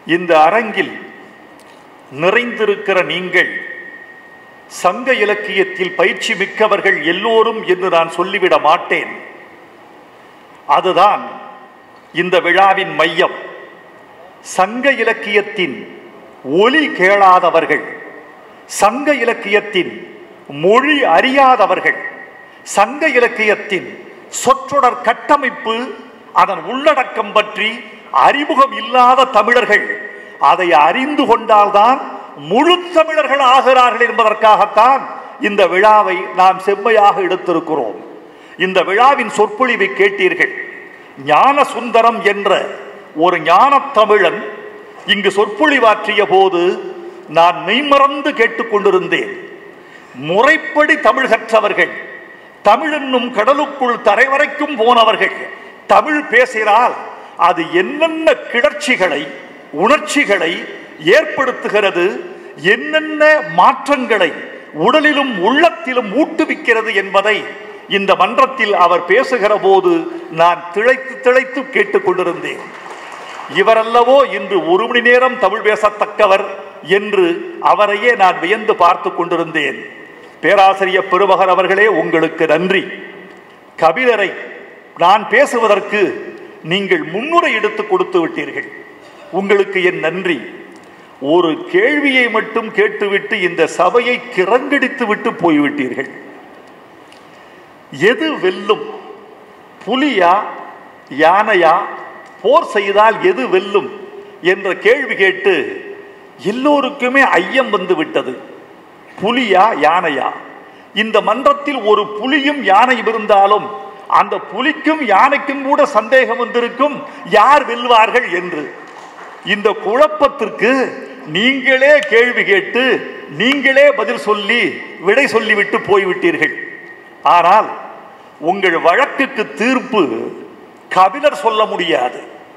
இந்த அரங்கில் நிறைந்திருக்கிற நீங்கள் சங்க இலக்கியத்தில் பயிற்சி மிக்கவர்கள் எல்லோரும் என்று நான் சொல்லிவிட மாட்டேன் அதுதான் இந்த விழாவின் மையம் சங்க இலக்கியத்தின் ஒலி கேளாதவர்கள் சங்க இலக்கியத்தின் மொழி அறியாதவர்கள் சங்க இலக்கியத்தின் சொற்றொடர் கட்டமைப்பு அதன் உள்ளடக்கம் பற்றி அறிமுகம் இல்லாத தமிழர்கள் அதை அறிந்து கொண்டால்தான் முழு தமிழர்கள் ஆகிறார்கள் என்பதற்காகத்தான் இந்த விழாவை நாம் செம்மையாக எடுத்திருக்கிறோம் இந்த விழாவின் சொற்பொழிவை கேட்டீர்கள் ஞான சுந்தரம் என்ற ஒரு ஞானத் தமிழன் இங்கு சொற்பொழிவாற்றிய போது நான் மெய்மறந்து கேட்டுக்கொண்டிருந்தேன் முறைப்படி தமிழ் கற்றவர்கள் தமிழ் என்னும் கடலுக்குள் தரைவரைக்கும் போனவர்கள் தமிழ் பேசினால் அது என்னென்ன கிளர்ச்சிகளை உணர்ச்சிகளை ஏற்படுத்துகிறது என்னென்ன மாற்றங்களை உடலிலும் உள்ளத்திலும் ஊட்டுவிக்கிறது என்பதை இந்த மன்றத்தில் அவர் பேசுகிற போது நான் திளைத்து திளைத்து கேட்டுக்கொண்டிருந்தேன் இவரல்லவோ இன்று ஒரு மணி நேரம் தமிழ் பேசத்தக்கவர் என்று அவரையே நான் வியந்து பார்த்து கொண்டிருந்தேன் பேராசிரியர் பெருமகன் அவர்களே உங்களுக்கு நன்றி கபிலரை நான் பேசுவதற்கு நீங்கள் முன்னுரை எடுத்து கொடுத்து விட்டீர்கள் உங்களுக்கு என் நன்றி ஒரு கேள்வியை மட்டும் கேட்டுவிட்டு இந்த சபையை கிறங்கடித்து விட்டு போய்விட்டீர்கள் எது வெல்லும் புலியா யானையா போர் செய்தால் எது வெல்லும் என்ற கேள்வி கேட்டு எல்லோருக்குமே ஐயம் வந்து விட்டது புலியா யானையா இந்த மன்றத்தில் ஒரு புலியும் யானையும் இருந்தாலும் அந்த புலிக்கும் யானைக்கும் கூட சந்தேகம் வந்திருக்கும் யார் வெல்வார்கள் என்று இந்த குழப்பத்திற்கு நீங்களே கேள்வி கேட்டு நீங்களே பதில் சொல்லி விடை சொல்லிவிட்டு போய்விட்டீர்கள் ஆனால் உங்கள் வழக்குக்கு தீர்ப்பு கபிலர் சொல்ல முடியாது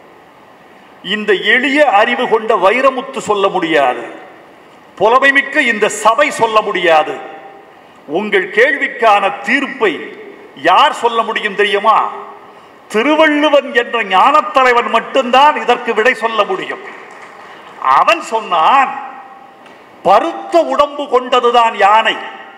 இந்த எளிய அறிவு கொண்ட வைரமுத்து சொல்ல முடியாது புலமைமிக்க இந்த சபை சொல்ல முடியாது உங்கள் கேள்விக்கான தீர்ப்பை யார் சொல்ல முடியும் தெரியுமா திருவள்ளுவன் என்ற ஞானத்தலைவன் மட்டும்தான் இதற்கு விடை சொல்ல முடியும் அவன் சொன்னான் பருத்த உடம்பு கொண்டதுதான் யானை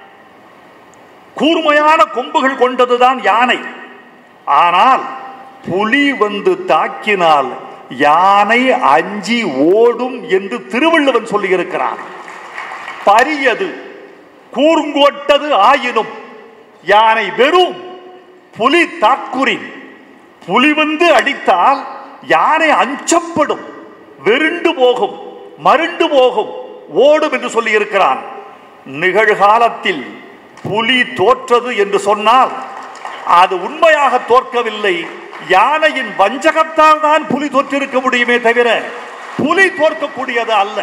கூர்மையான கொம்புகள் கொண்டதுதான் யானை ஆனால் புலி வந்து தாக்கினால் யானை அஞ்சி ஓடும் என்று திருவள்ளுவன் சொல்லியிருக்கிறான் பரியது கூர்ங்கோட்டது ஆயினும் யானை வெறும் புலி தாக்குரின் புலி வந்து அடித்தால் யானை அஞ்சப்படும் வெருண்டு போகும் மருண்டு போகும் ஓடும் என்று சொல்லி இருக்கிறான் நிகழ்காலத்தில் புலி தோற்றது என்று சொன்னால் அது உண்மையாக தோற்கவில்லை யானையின் வஞ்சகத்தால் தான் புலி தோற்றிருக்க முடியுமே தவிர புலி தோற்கக்கூடியது அல்ல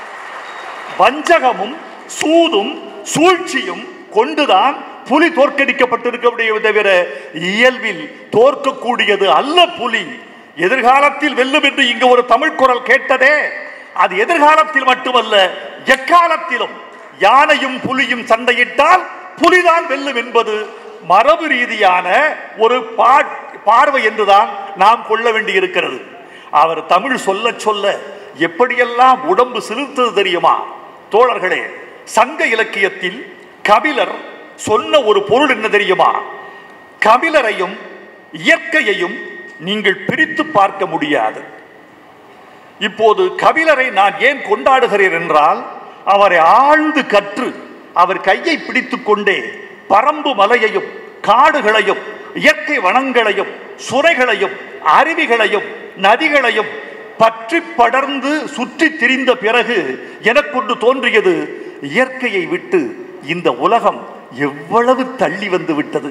வஞ்சகமும் சூதும் சூழ்ச்சியும் கொண்டுதான் புலி தோற்கடிக்கப்பட்டிருக்க முடியும் தவிர இயல்பில் தோற்கக்கூடியது அல்ல புலி எதிர்காலத்தில் வெல்லும் என்று இங்கு ஒரு தமிழ் குரல் கேட்டதே அது எதிர்காலத்தில் மட்டுமல்ல எக்காலத்திலும் யானையும் புலியும் சண்டையிட்டால் புலிதான் வெல்லும் என்பது மரபு ரீதியான ஒரு பார்வை என்றுதான் நாம் கொள்ள வேண்டியிருக்கிறது அவர் தமிழ் சொல்ல சொல்ல எப்படியெல்லாம் உடம்பு சிலிர்த்தது தெரியுமா தோழர்களே சங்க இலக்கியத்தில் கபிலர் சொன்ன ஒரு பொருள் என்ன தெரியுமா கபிலரையும் இயற்கையையும் நீங்கள் பிரித்து பார்க்க முடியாது இப்போது கபிலரை நான் ஏன் கொண்டாடுகிறேன் என்றால் அவரை ஆழ்ந்து கற்று அவர் கையை பிடித்துக் கொண்டே பரம்பு மலையையும் காடுகளையும் இயற்கை வனங்களையும் சுரைகளையும் அருவிகளையும் நதிகளையும் பற்றி படர்ந்து சுற்றி திரிந்த பிறகு எனக்கொண்டு தோன்றியது இயற்கையை விட்டு இந்த உலகம் எவ்வளவு தள்ளி வந்து விட்டது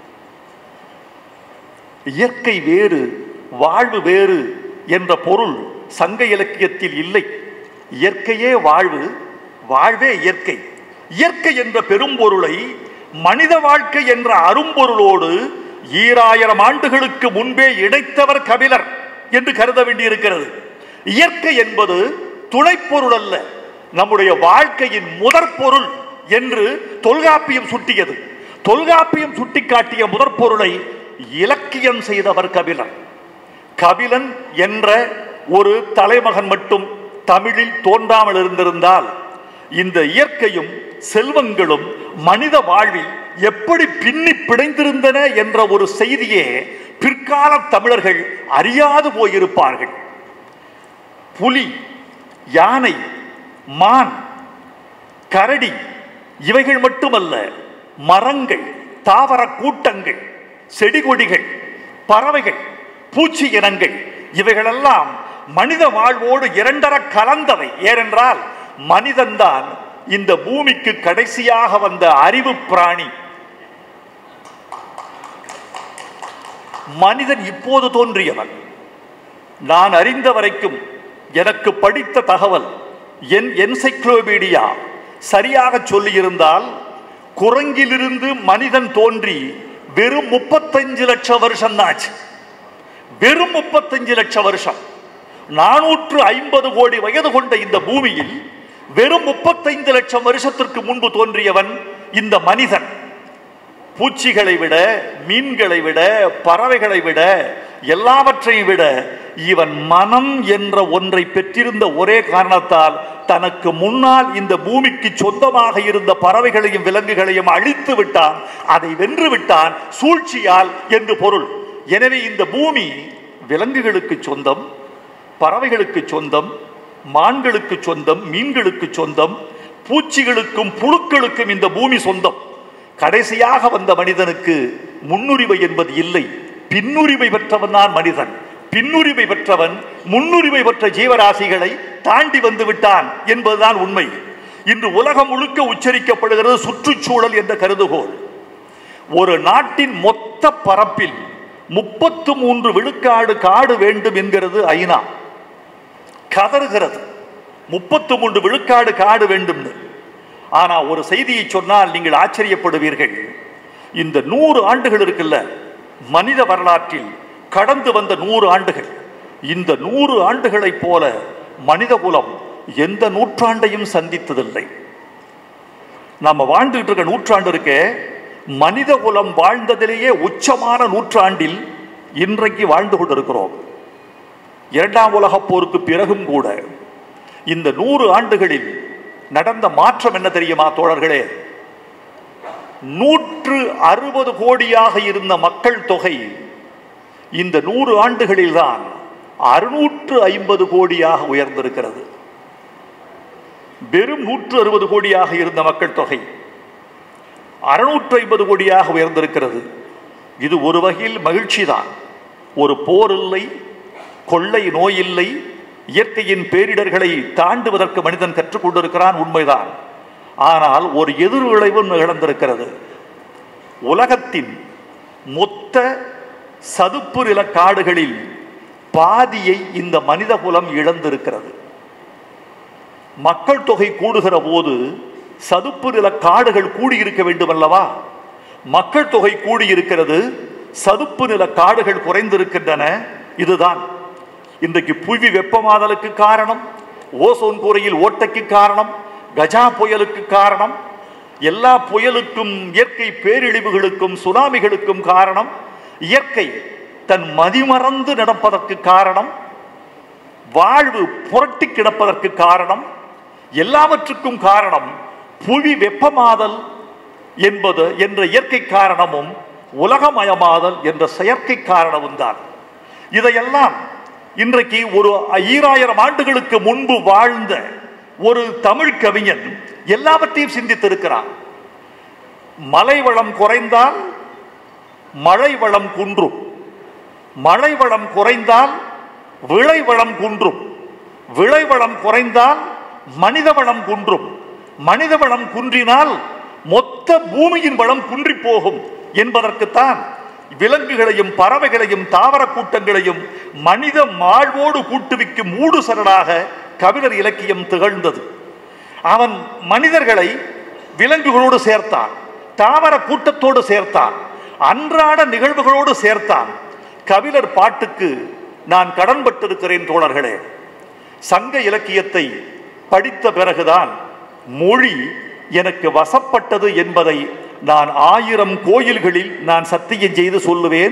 இயற்கை வேறு வாழ்வு வேறு என்ற பொருள் சங்க இலக்கியத்தில் இல்லை இயற்கையே வாழ்வு வாழ்வே இயற்கை இயற்கை என்ற பெரும்பொருளை மனித வாழ்க்கை என்ற அரும்பொருளோடு ஈராயிரம் ஆண்டுகளுக்கு முன்பே இணைத்தவர் கபிலர் என்று கருத வேண்டியிருக்கிறது இயற்கை என்பது துணைப்பொருள் அல்ல நம்முடைய வாழ்க்கையின் முதற் பொருள் என்று தொல்காப்பியம் சுட்டியது தொல்காப்பியம் சுட்டிக்காட்டிய முதற் பொருளை இலக்கியம் செய்தவர் கபிலன் கபிலன் என்ற ஒரு தலைமகன் மட்டும் தமிழில் தோன்றாமல் இருந்திருந்தால் இந்த இயற்கையும் செல்வங்களும் மனித வாழ்வில் எப்படி பின்னி பிணைந்திருந்தன என்ற ஒரு செய்தியே பிற்கால தமிழர்கள் அறியாது போயிருப்பார்கள் புலி யானை மான் கரடி இவைகள் மட்டுமல்ல மரங்கள் தாவர கூட்டங்கள் செடி கொடிகள் பறவைகள் பூச்சி இனங்கள் இவைகளெல்லாம் மனித வாழ்வோடு இரண்டர கலந்தவை ஏனென்றால் மனிதன்தான் இந்த பூமிக்கு கடைசியாக வந்த அறிவு பிராணி மனிதன் இப்போது தோன்றியவன் நான் அறிந்த வரைக்கும் எனக்கு படித்த தகவல் என் என்சைக்ளோபீடியா சரியாக சொல்லியிருந்தால் குரங்கிலிருந்து மனிதன் தோன்றி வெறும் முப்பத்தஞ்சு லட்சம் வருஷம் ஆச்சு வெறும் முப்பத்தஞ்சு லட்சம் வருஷம் நானூற்று ஐம்பது கோடி வயது கொண்ட இந்த பூமியில் வெறும் முப்பத்தைந்து லட்சம் வருஷத்திற்கு முன்பு தோன்றியவன் இந்த மனிதன் பூச்சிகளை விட மீன்களை விட பறவைகளை விட எல்லாவற்றையும் விட இவன் மனம் என்ற ஒன்றை பெற்றிருந்த ஒரே காரணத்தால் தனக்கு முன்னால் இந்த பூமிக்கு சொந்தமாக இருந்த பறவைகளையும் விலங்குகளையும் அழித்து விட்டான் அதை வென்று விட்டான் சூழ்ச்சியால் என்று பொருள் எனவே இந்த பூமி விலங்குகளுக்கு சொந்தம் பறவைகளுக்கு சொந்தம் மான்களுக்கு சொந்தம் மீன்களுக்கு சொந்தம் பூச்சிகளுக்கும் புழுக்களுக்கும் இந்த பூமி சொந்தம் கடைசியாக வந்த மனிதனுக்கு முன்னுரிமை என்பது இல்லை பின்னுரிமை பெற்றவன் தான் மனிதன் பின்னுரிமை பெற்றவன் முன்னுரிமை பெற்ற ஜீவராசிகளை தாண்டி வந்து விட்டான் என்பதுதான் உண்மை இன்று உலகம் முழுக்க உச்சரிக்கப்படுகிறது சுற்றுச்சூழல் என்ற கருதுகோள் ஒரு நாட்டின் மொத்த பரப்பில் முப்பத்து மூன்று விழுக்காடு காடு வேண்டும் என்கிறது ஐநா கதறுகிறது முப்பத்து மூன்று விழுக்காடு காடு வேண்டும்னு ஆனா ஒரு செய்தியை சொன்னால் நீங்கள் ஆச்சரியப்படுவீர்கள் இந்த நூறு ஆண்டுகள் இருக்குல்ல மனித வரலாற்றில் கடந்து வந்த நூறு ஆண்டுகள் இந்த நூறு ஆண்டுகளைப் போல மனித குலம் எந்த நூற்றாண்டையும் சந்தித்ததில்லை நாம வாழ்ந்துகிட்டு இருக்க நூற்றாண்டு இருக்கே மனித குலம் வாழ்ந்ததிலேயே உச்சமான நூற்றாண்டில் இன்றைக்கு வாழ்ந்து கொண்டிருக்கிறோம் இரண்டாம் உலகப் போருக்கு பிறகும் கூட இந்த நூறு ஆண்டுகளில் நடந்த மாற்றம் என்ன தெரியுமா தோழர்களே நூற்று அறுபது கோடியாக இருந்த மக்கள் தொகை இந்த நூறு ஆண்டுகளில்தான் அறுநூற்று ஐம்பது கோடியாக உயர்ந்திருக்கிறது வெறும் நூற்று அறுபது கோடியாக இருந்த மக்கள் தொகை அறுநூற்று ஐம்பது கோடியாக உயர்ந்திருக்கிறது இது ஒரு வகையில் மகிழ்ச்சி தான் ஒரு போர் இல்லை கொள்ளை நோய் இல்லை இயற்கையின் பேரிடர்களை தாண்டுவதற்கு மனிதன் கற்றுக்கொண்டிருக்கிறான் உண்மைதான் ஆனால் ஒரு எதிர் விளைவு நிகழ்ந்திருக்கிறது உலகத்தின் மொத்த சதுப்பு நில காடுகளில் பாதியை இந்த மனித குலம் இழந்திருக்கிறது மக்கள் தொகை கூடுகிற போது சதுப்பு நில காடுகள் கூடியிருக்க வேண்டும் அல்லவா மக்கள் தொகை கூடியிருக்கிறது சதுப்பு நில காடுகள் குறைந்திருக்கின்றன இதுதான் இன்றைக்கு புவி வெப்பமாதலுக்கு காரணம் ஓசோன் கூரையில் ஓட்டைக்கு காரணம் கஜா புயலுக்கு காரணம் எல்லா புயலுக்கும் இயற்கை பேரிழிவுகளுக்கும் சுனாமிகளுக்கும் காரணம் இயற்கை தன் மதிமறந்து நடப்பதற்கு காரணம் வாழ்வு புரட்டி கிடப்பதற்கு காரணம் எல்லாவற்றுக்கும் காரணம் புவி வெப்பமாதல் என்பது என்ற இயற்கை காரணமும் உலகமயமாதல் என்ற செயற்கை காரணமும் தான் இதையெல்லாம் இன்றைக்கு ஒரு ஈராயிரம் ஆண்டுகளுக்கு முன்பு வாழ்ந்த ஒரு தமிழ் கவிஞன் எல்லாவற்றையும் சிந்தித்திருக்கிறான் மலை வளம் குறைந்தால் மழை வளம் குன்றும் மழை வளம் குறைந்தால் விளை வளம் குன்றும் விளை வளம் குறைந்தால் மனித வளம் குன்றும் மனித வளம் குன்றினால் மொத்த பூமியின் வளம் குன்றி போகும் என்பதற்குத்தான் விலங்குகளையும் பறவைகளையும் தாவர கூட்டங்களையும் மனித வாழ்வோடு கூட்டுவிக்கும் மூடு சரடாக கபிலர் இலக்கியம் திகழ்ந்தது அவன் மனிதர்களை விலங்குகளோடு சேர்த்தான் தாவர கூட்டத்தோடு சேர்த்தான் அன்றாட நிகழ்வுகளோடு சேர்த்தான் கபிலர் பாட்டுக்கு நான் கடன்பட்டிருக்கிறேன் தோழர்களே சங்க இலக்கியத்தை படித்த பிறகுதான் மொழி எனக்கு வசப்பட்டது என்பதை நான் ஆயிரம் கோயில்களில் நான் சத்தியம் செய்து சொல்லுவேன்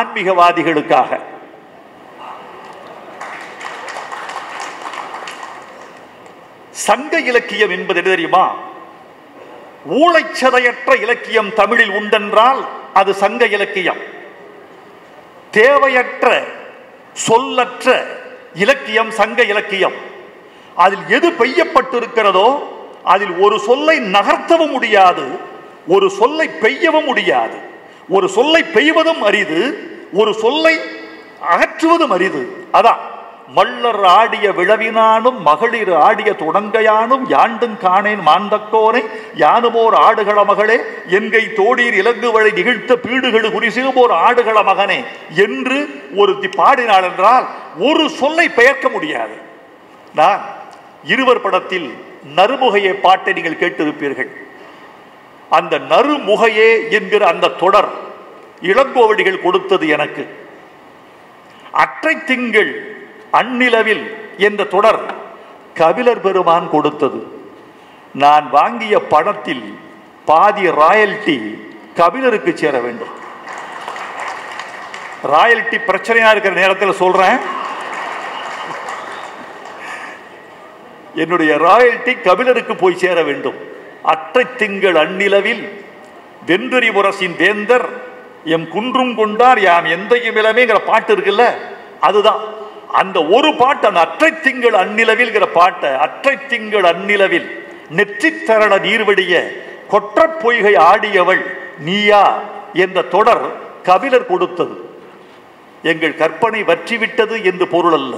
ஆன்மீகவாதிகளுக்காக சங்க இலக்கியம் என்பது என்ன தெரியுமா ஊழைச்சதையற்ற இலக்கியம் தமிழில் உண்டென்றால் அது சங்க இலக்கியம் தேவையற்ற சொல்லற்ற இலக்கியம் சங்க இலக்கியம் அதில் எது பெய்யப்பட்டிருக்கிறதோ அதில் ஒரு சொல்லை நகர்த்தவும் முடியாது ஒரு சொல்லை பெய்யவும் முடியாது ஒரு சொல்லை பெய்வதும் அரிது ஒரு சொல்லை அகற்றுவதும் அரிது அதான் மல்லர் ஆடிய விழவினானும் மகளிர் ஆடிய தொடங்கையானும் யாண்டும் காணேன் மாந்தக்கோனை யானுமோர் ஆடுகள மகளே எங்கை தோடீர் இலங்குவழி நிகழ்த்த பீடுகளு குறிசிகுமோர் ஆடுகள மகனே என்று ஒருத்தி பாடினாள் என்றால் ஒரு சொல்லை பெயர்க்க முடியாது நான் இருவர் படத்தில் நறுமுகையை பாட்டை நீங்கள் கேட்டிருப்பீர்கள் அந்த நறுமுகையே என்கிற அந்த தொடர் இளங்கோவடிகள் கொடுத்தது எனக்கு அற்றை திங்கள் அந்நிலவில் என்ற தொடர் கபிலர் பெருமான் கொடுத்தது நான் வாங்கிய பணத்தில் பாதி ராயல்டி கபிலருக்கு சேர வேண்டும் ராயல்டி பிரச்சனையா இருக்கிற நேரத்தில் சொல்றேன் என்னுடைய ராயல்டி கபிலருக்கு போய் சேர வேண்டும் அற்றை திங்கள் அந்நிலவில் வெண்துரி முரசின் வேந்தர் எம் குன்றும் கொண்டார் யாம் எந்தையும் இளமேங்கிற பாட்டு இருக்குல்ல அதுதான் அந்த ஒரு பாட்டு அந்த அற்றை திங்கள் அந்நிலவில்ங்கிற பாட்டை அற்றை திங்கள் அந்நிலவில் நெற்றித் தரள நீர்வடிய கொற்றப் பொய்கை ஆடியவள் நீயா என்ற தொடர் கபிலர் கொடுத்தது எங்கள் கற்பனை வற்றிவிட்டது என்று பொருள் அல்ல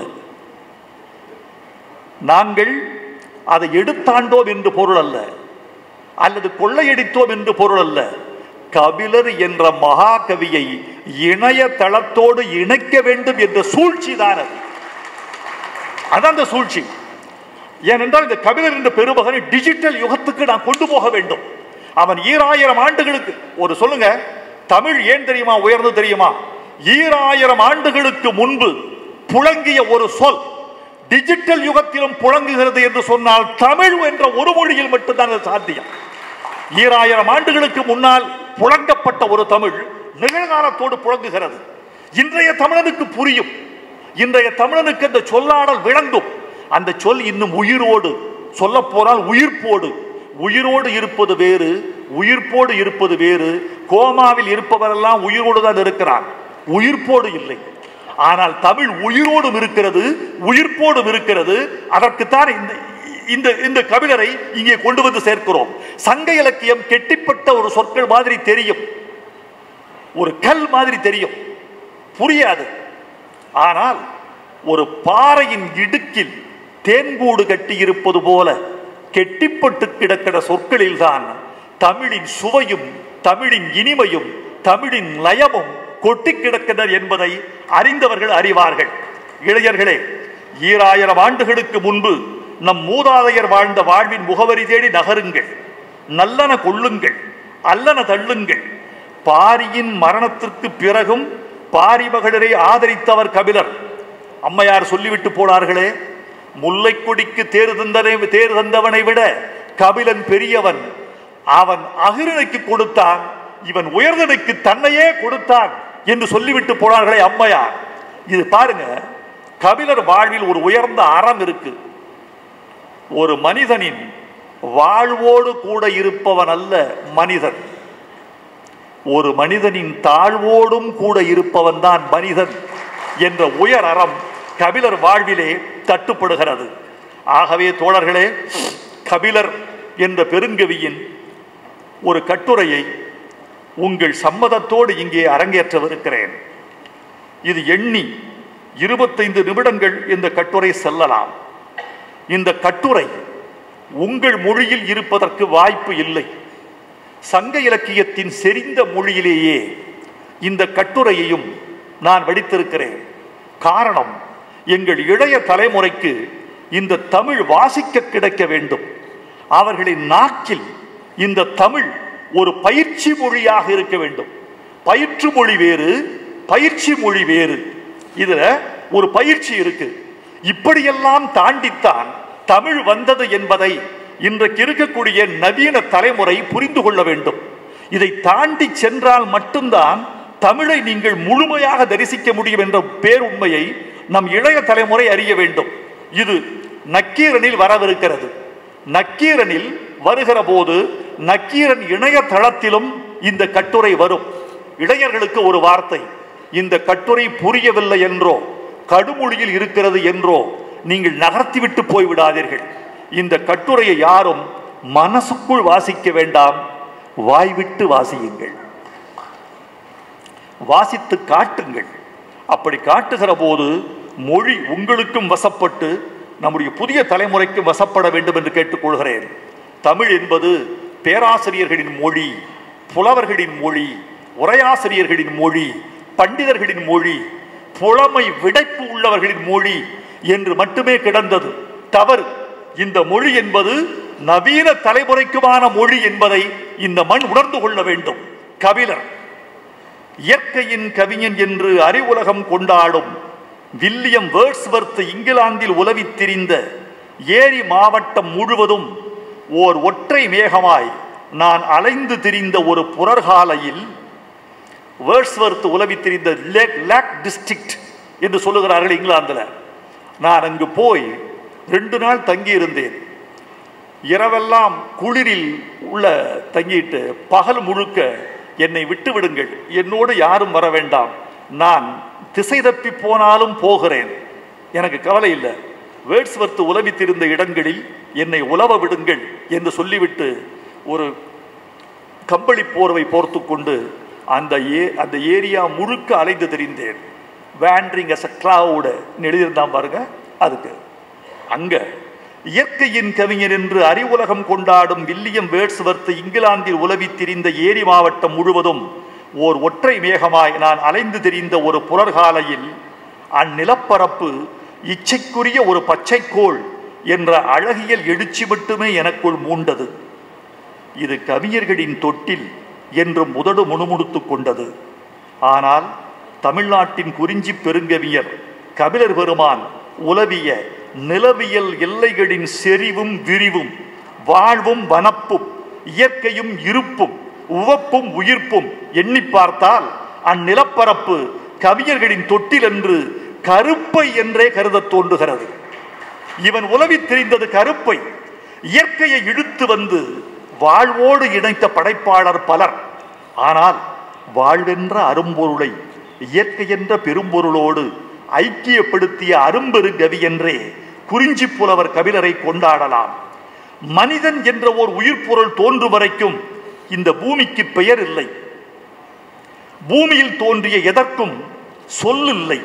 நாங்கள் அதை எடுத்தாண்டோம் என்று பொருள் அல்ல அல்லது கொள்ளையடித்தோம் என்று பொருள் அல்ல கபிலர் என்ற மகாகவியை இணைய தளத்தோடு இணைக்க வேண்டும் என்ற சூழ்ச்சி தான் அது அதான் அந்த சூழ்ச்சி ஏனென்றால் இந்த கபிலர் என்ற பெருமகனை டிஜிட்டல் யுகத்துக்கு நான் கொண்டு போக வேண்டும் அவன் ஈராயிரம் ஆண்டுகளுக்கு ஒரு சொல்லுங்க தமிழ் ஏன் தெரியுமா உயர்ந்து தெரியுமா ஈராயிரம் ஆண்டுகளுக்கு முன்பு புழங்கிய ஒரு சொல் டிஜிட்டல் யுகத்திலும் புழங்குகிறது என்று சொன்னால் தமிழ் என்ற ஒரு மொழியில் மட்டும்தான் அது சாத்தியம் ஈராயிரம் ஆண்டுகளுக்கு முன்னால் புழங்கப்பட்ட ஒரு தமிழ் நிகழ்காலத்தோடு புழங்குகிறது இன்றைய தமிழனுக்கு புரியும் இன்றைய தமிழனுக்கு அந்த சொல்லாடல் விளங்கும் அந்த சொல் இன்னும் உயிரோடு சொல்ல போனால் உயிர்ப்போடு உயிரோடு இருப்பது வேறு உயிர்ப்போடு இருப்பது வேறு கோமாவில் இருப்பவரெல்லாம் உயிரோடு தான் இருக்கிறான் உயிர்ப்போடு இல்லை ஆனால் தமிழ் உயிரோடும் இருக்கிறது உயிர்ப்போடும் இருக்கிறது அதற்குத்தான் இந்த இந்த இந்த கபிலரை இங்கே கொண்டு வந்து சேர்க்கிறோம் சங்க இலக்கியம் கெட்டிப்பட்ட ஒரு சொற்கள் மாதிரி தெரியும் ஒரு கல் மாதிரி தெரியும் புரியாது ஆனால் ஒரு பாறையின் இடுக்கில் தேன்கூடு கட்டி இருப்பது போல கெட்டிப்பட்டு கிடக்கிற சொற்களில்தான் தமிழின் சுவையும் தமிழின் இனிமையும் தமிழின் லயமும் கொட்டி கிடக்கிறது என்பதை அறிந்தவர்கள் அறிவார்கள் இளைஞர்களே ஈராயிரம் ஆண்டுகளுக்கு முன்பு நம் மூதாதையர் வாழ்ந்த வாழ்வின் முகவரி தேடி நகருங்கள் நல்லன கொள்ளுங்கள் அல்லன தள்ளுங்கள் பாரியின் மரணத்திற்கு பிறகும் பாரி மகளிரை ஆதரித்தவர் கபிலர் அம்மையார் சொல்லிவிட்டு போனார்களே முல்லை கொடிக்கு தேர் தந்தனை தேர் தந்தவனை விட கபிலன் பெரியவன் அவன் அகிரனுக்கு கொடுத்தான் இவன் உயர்தனுக்கு தன்னையே கொடுத்தான் என்று சொல்லிவிட்டு போனார்களே அம்மையார் இது பாருங்க கபிலர் வாழ்வில் ஒரு உயர்ந்த அறம் இருக்கு ஒரு மனிதனின் வாழ்வோடு கூட இருப்பவன் அல்ல மனிதன் ஒரு மனிதனின் தாழ்வோடும் கூட இருப்பவன் தான் மனிதன் என்ற உயர் அறம் கபிலர் வாழ்விலே தட்டுப்படுகிறது ஆகவே தோழர்களே கபிலர் என்ற பெருங்கவியின் ஒரு கட்டுரையை உங்கள் சம்மதத்தோடு இங்கே அரங்கேற்றவிருக்கிறேன் இது எண்ணி இருபத்தைந்து நிமிடங்கள் இந்த கட்டுரை செல்லலாம் இந்த கட்டுரை உங்கள் மொழியில் இருப்பதற்கு வாய்ப்பு இல்லை சங்க இலக்கியத்தின் செறிந்த மொழியிலேயே இந்த கட்டுரையையும் நான் வடித்திருக்கிறேன் காரணம் எங்கள் இளைய தலைமுறைக்கு இந்த தமிழ் வாசிக்க கிடைக்க வேண்டும் அவர்களின் நாக்கில் இந்த தமிழ் ஒரு பயிற்சி மொழியாக இருக்க வேண்டும் பயிற்று மொழி வேறு பயிற்சி மொழி வேறு இதுல ஒரு பயிற்சி இருக்கு இப்படியெல்லாம் தாண்டித்தான் தமிழ் வந்தது என்பதை இன்றைக்கு இருக்கக்கூடிய நவீன தலைமுறை புரிந்து கொள்ள வேண்டும் இதை தாண்டி சென்றால் மட்டும்தான் தமிழை நீங்கள் முழுமையாக தரிசிக்க முடியும் என்ற பேருண்மையை நம் இளைய தலைமுறை அறிய வேண்டும் இது நக்கீரனில் வரவிருக்கிறது நக்கீரனில் வருகிற போது நக்கீரன் இணையதளத்திலும் இந்த கட்டுரை வரும் இளைஞர்களுக்கு ஒரு வார்த்தை இந்த கட்டுரை புரியவில்லை என்றோ கடுமொழியில் இருக்கிறது என்றோ நீங்கள் நகர்த்திவிட்டு போய்விடாதீர்கள் இந்த கட்டுரையை யாரும் மனசுக்குள் வாசிக்க வேண்டாம் வாய்விட்டு வாசியுங்கள் வாசித்து காட்டுங்கள் அப்படி காட்டுகிற போது மொழி உங்களுக்கும் வசப்பட்டு நம்முடைய புதிய தலைமுறைக்கு வசப்பட வேண்டும் என்று கேட்டுக்கொள்கிறேன் தமிழ் என்பது பேராசிரியர்களின் மொழி புலவர்களின் மொழி உரையாசிரியர்களின் மொழி பண்டிதர்களின் மொழி புலமை விடைப்பு உள்ளவர்களின் மொழி என்று மட்டுமே கிடந்தது தவறு இந்த மொழி என்பது நவீன தலைமுறைக்குமான மொழி என்பதை இந்த மண் உணர்ந்து கொள்ள வேண்டும் கபிலர் இயற்கையின் கவிஞன் என்று அறிவுலகம் கொண்டாடும் வில்லியம் வேர்ட்ஸ்வர்த் இங்கிலாந்தில் உலவித் திரிந்த ஏரி மாவட்டம் முழுவதும் ஓர் ஒற்றை மேகமாய் நான் அலைந்து திரிந்த ஒரு புறர்காலையில் வேர்ட்ஸ்வர்த் உலவித் திரிந்த லேக் லேக் டிஸ்ட்ரிக்ட் என்று சொல்லுகிறார்கள் இங்கிலாந்தில் நான் அங்கு போய் ரெண்டு நாள் தங்கியிருந்தேன் இரவெல்லாம் குளிரில் உள்ள தங்கிட்டு பகல் முழுக்க என்னை விட்டு விடுங்கள் என்னோடு யாரும் வர வேண்டாம் நான் திசை தப்பி போனாலும் போகிறேன் எனக்கு கவலை இல்லை வேர்ட்ஸ்வர்த் உலவித்திருந்த இடங்களில் என்னை உலவ விடுங்கள் என்று சொல்லிவிட்டு ஒரு கம்பளி போர்வை போர்த்து கொண்டு அந்த ஏ அந்த ஏரியா முழுக்க அலைந்து தெரிந்தேன் வேண்ட்ரிங் அஸ் அ கிளவுடு எழுதியிருந்தான் பாருங்க அதுக்கு அங்க இயற்கையின் கவிஞர் என்று அறிவுலகம் கொண்டாடும் வில்லியம் வேர்ட்ஸ்வர்த் இங்கிலாந்தில் உலவித் திரிந்த ஏரி மாவட்டம் முழுவதும் ஓர் ஒற்றை மேகமாய் நான் அலைந்து திரிந்த ஒரு புலர்காலையில் அந்நிலப்பரப்பு இச்சைக்குரிய ஒரு பச்சைக்கோள் என்ற அழகியல் எழுச்சி மட்டுமே எனக்குள் மூண்டது இது கவிஞர்களின் தொட்டில் என்றும் முதடு முணுமுணுத்துக் கொண்டது ஆனால் தமிழ்நாட்டின் குறிஞ்சி பெருங்கவிஞர் கபிலர் பெருமான் உலவிய நிலவியல் எல்லைகளின் செறிவும் விரிவும் வாழ்வும் வனப்பும் இயற்கையும் இருப்பும் உவப்பும் உயிர்ப்பும் எண்ணி பார்த்தால் அந்நிலப்பரப்பு கவிஞர்களின் தொட்டில் என்று கருப்பை என்றே கருதத் தோன்றுகிறது இவன் உலவித் தெரிந்தது கருப்பை இயற்கையை இழுத்து வந்து வாழ்வோடு இணைத்த படைப்பாளர் பலர் ஆனால் வாழ்வென்ற அரும்பொருளை இயற்கை என்ற பெரும்பொருளோடு ஐக்கியப்படுத்திய அரும்பெரு கவி என்றே குறிஞ்சி புலவர் கபிலரை கொண்டாடலாம் மனிதன் என்ற ஓர் உயிர்ப்பொருள் தோன்றும் வரைக்கும் இந்த பூமிக்கு பெயர் இல்லை பூமியில் தோன்றிய எதற்கும் சொல்லில்லை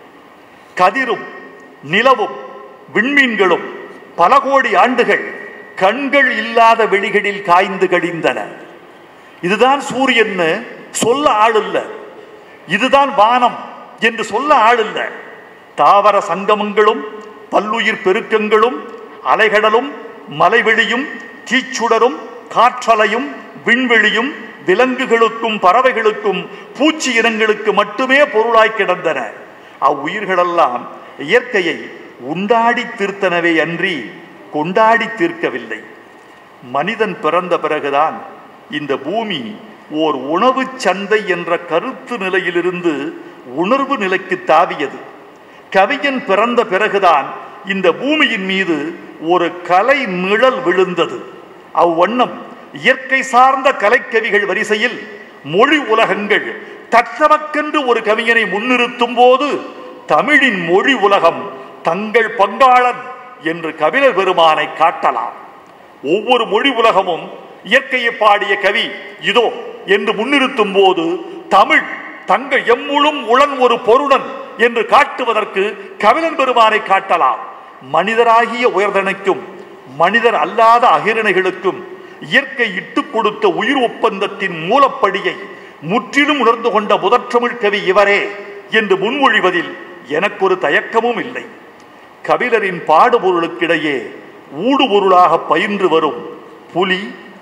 கதிரும் நிலவும் விண்மீன்களும் பல கோடி ஆண்டுகள் கண்கள் இல்லாத வெளிகளில் காய்ந்து கடிந்தன இதுதான் சூரியன்னு சொல்ல ஆள் இல்ல இதுதான் வானம் என்று சொல்ல ஆள் இல்ல தாவர சங்கமங்களும் பல்லுயிர் பெருக்கங்களும் அலைகடலும் மலைவெளியும் தீச்சுடரும் காற்றலையும் விண்வெளியும் விலங்குகளுக்கும் பறவைகளுக்கும் பூச்சி இனங்களுக்கு மட்டுமே பொருளாய் கிடந்தன அவ்வுயிர்களெல்லாம் இயற்கையை உண்டாடி தீர்த்தனவே அன்றி கொண்டாடி தீர்க்கவில்லை மனிதன் பிறந்த பிறகுதான் இந்த பூமி ஓர் உணவு சந்தை என்ற கருத்து நிலையிலிருந்து உணர்வு நிலைக்கு தாவியது கவிஞன் பிறந்த பிறகுதான் இந்த பூமியின் மீது ஒரு கலை நிழல் விழுந்தது அவ்வண்ணம் இயற்கை சார்ந்த கலைக்கவிகள் வரிசையில் மொழி உலகங்கள் தத்தமக்கென்று ஒரு கவிஞனை முன்னிறுத்தும் போது தமிழின் மொழி உலகம் தங்கள் பங்காளன் என்று கபிலர் பெருமானை காட்டலாம் ஒவ்வொரு மொழி உலகமும் இயற்கையை பாடிய கவி இதோ என்று முன்னிறுத்தும் போது தமிழ் தங்கள் எம்முழும் உளன் ஒரு பொருடன் என்று காட்டுவதற்கு கபிலன் பெருமானை காட்டலாம் மனிதராகிய உயர்தனைக்கும் மனிதர் அல்லாத அகிரணைகளுக்கும் இயற்கை இட்டுக் கொடுத்த உயிர் ஒப்பந்தத்தின் மூலப்படியை முற்றிலும் உணர்ந்து கொண்ட முதற்றமிழ் கவி இவரே என்று முன்மொழிவதில் எனக்கு ஒரு தயக்கமும் இல்லை கபிலரின் பாடுபொருளுக்கிடையே ஊடுபொருளாக பயின்று வரும் புலி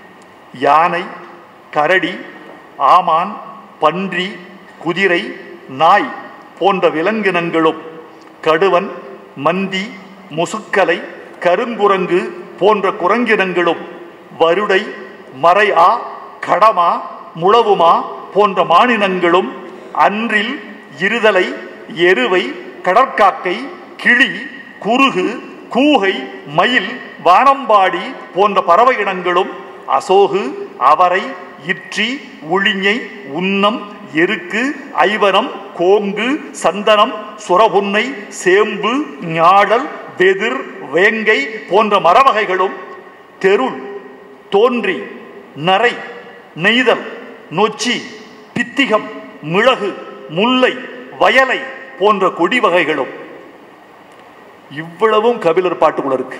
யானை கரடி ஆமான் பன்றி குதிரை நாய் போன்ற விலங்கினங்களும் கடுவன் மந்தி முசுக்கலை கருங்குரங்கு போன்ற குரங்கினங்களும் வருடை மறைஆ கடமா முழவுமா போன்ற மானினங்களும் அன்றில் இருதலை எருவை கடற்காக்கை கிளி குருகு கூகை மயில் வானம்பாடி போன்ற பறவை இனங்களும் அசோகு அவரை இற்றி உளிஞை உன்னம் எருக்கு ஐவனம் கோங்கு சந்தனம் சுரபுன்னை சேம்பு ஞாழல் வெதிர் வேங்கை போன்ற மரவகைகளும் தெருள் தோன்றி நரை நெய்தல் நொச்சி பித்திகம் மிளகு முல்லை வயலை போன்ற கொடி வகைகளும் இவ்வளவும் கபிலர் பாட்டுக்குள்ள இருக்கு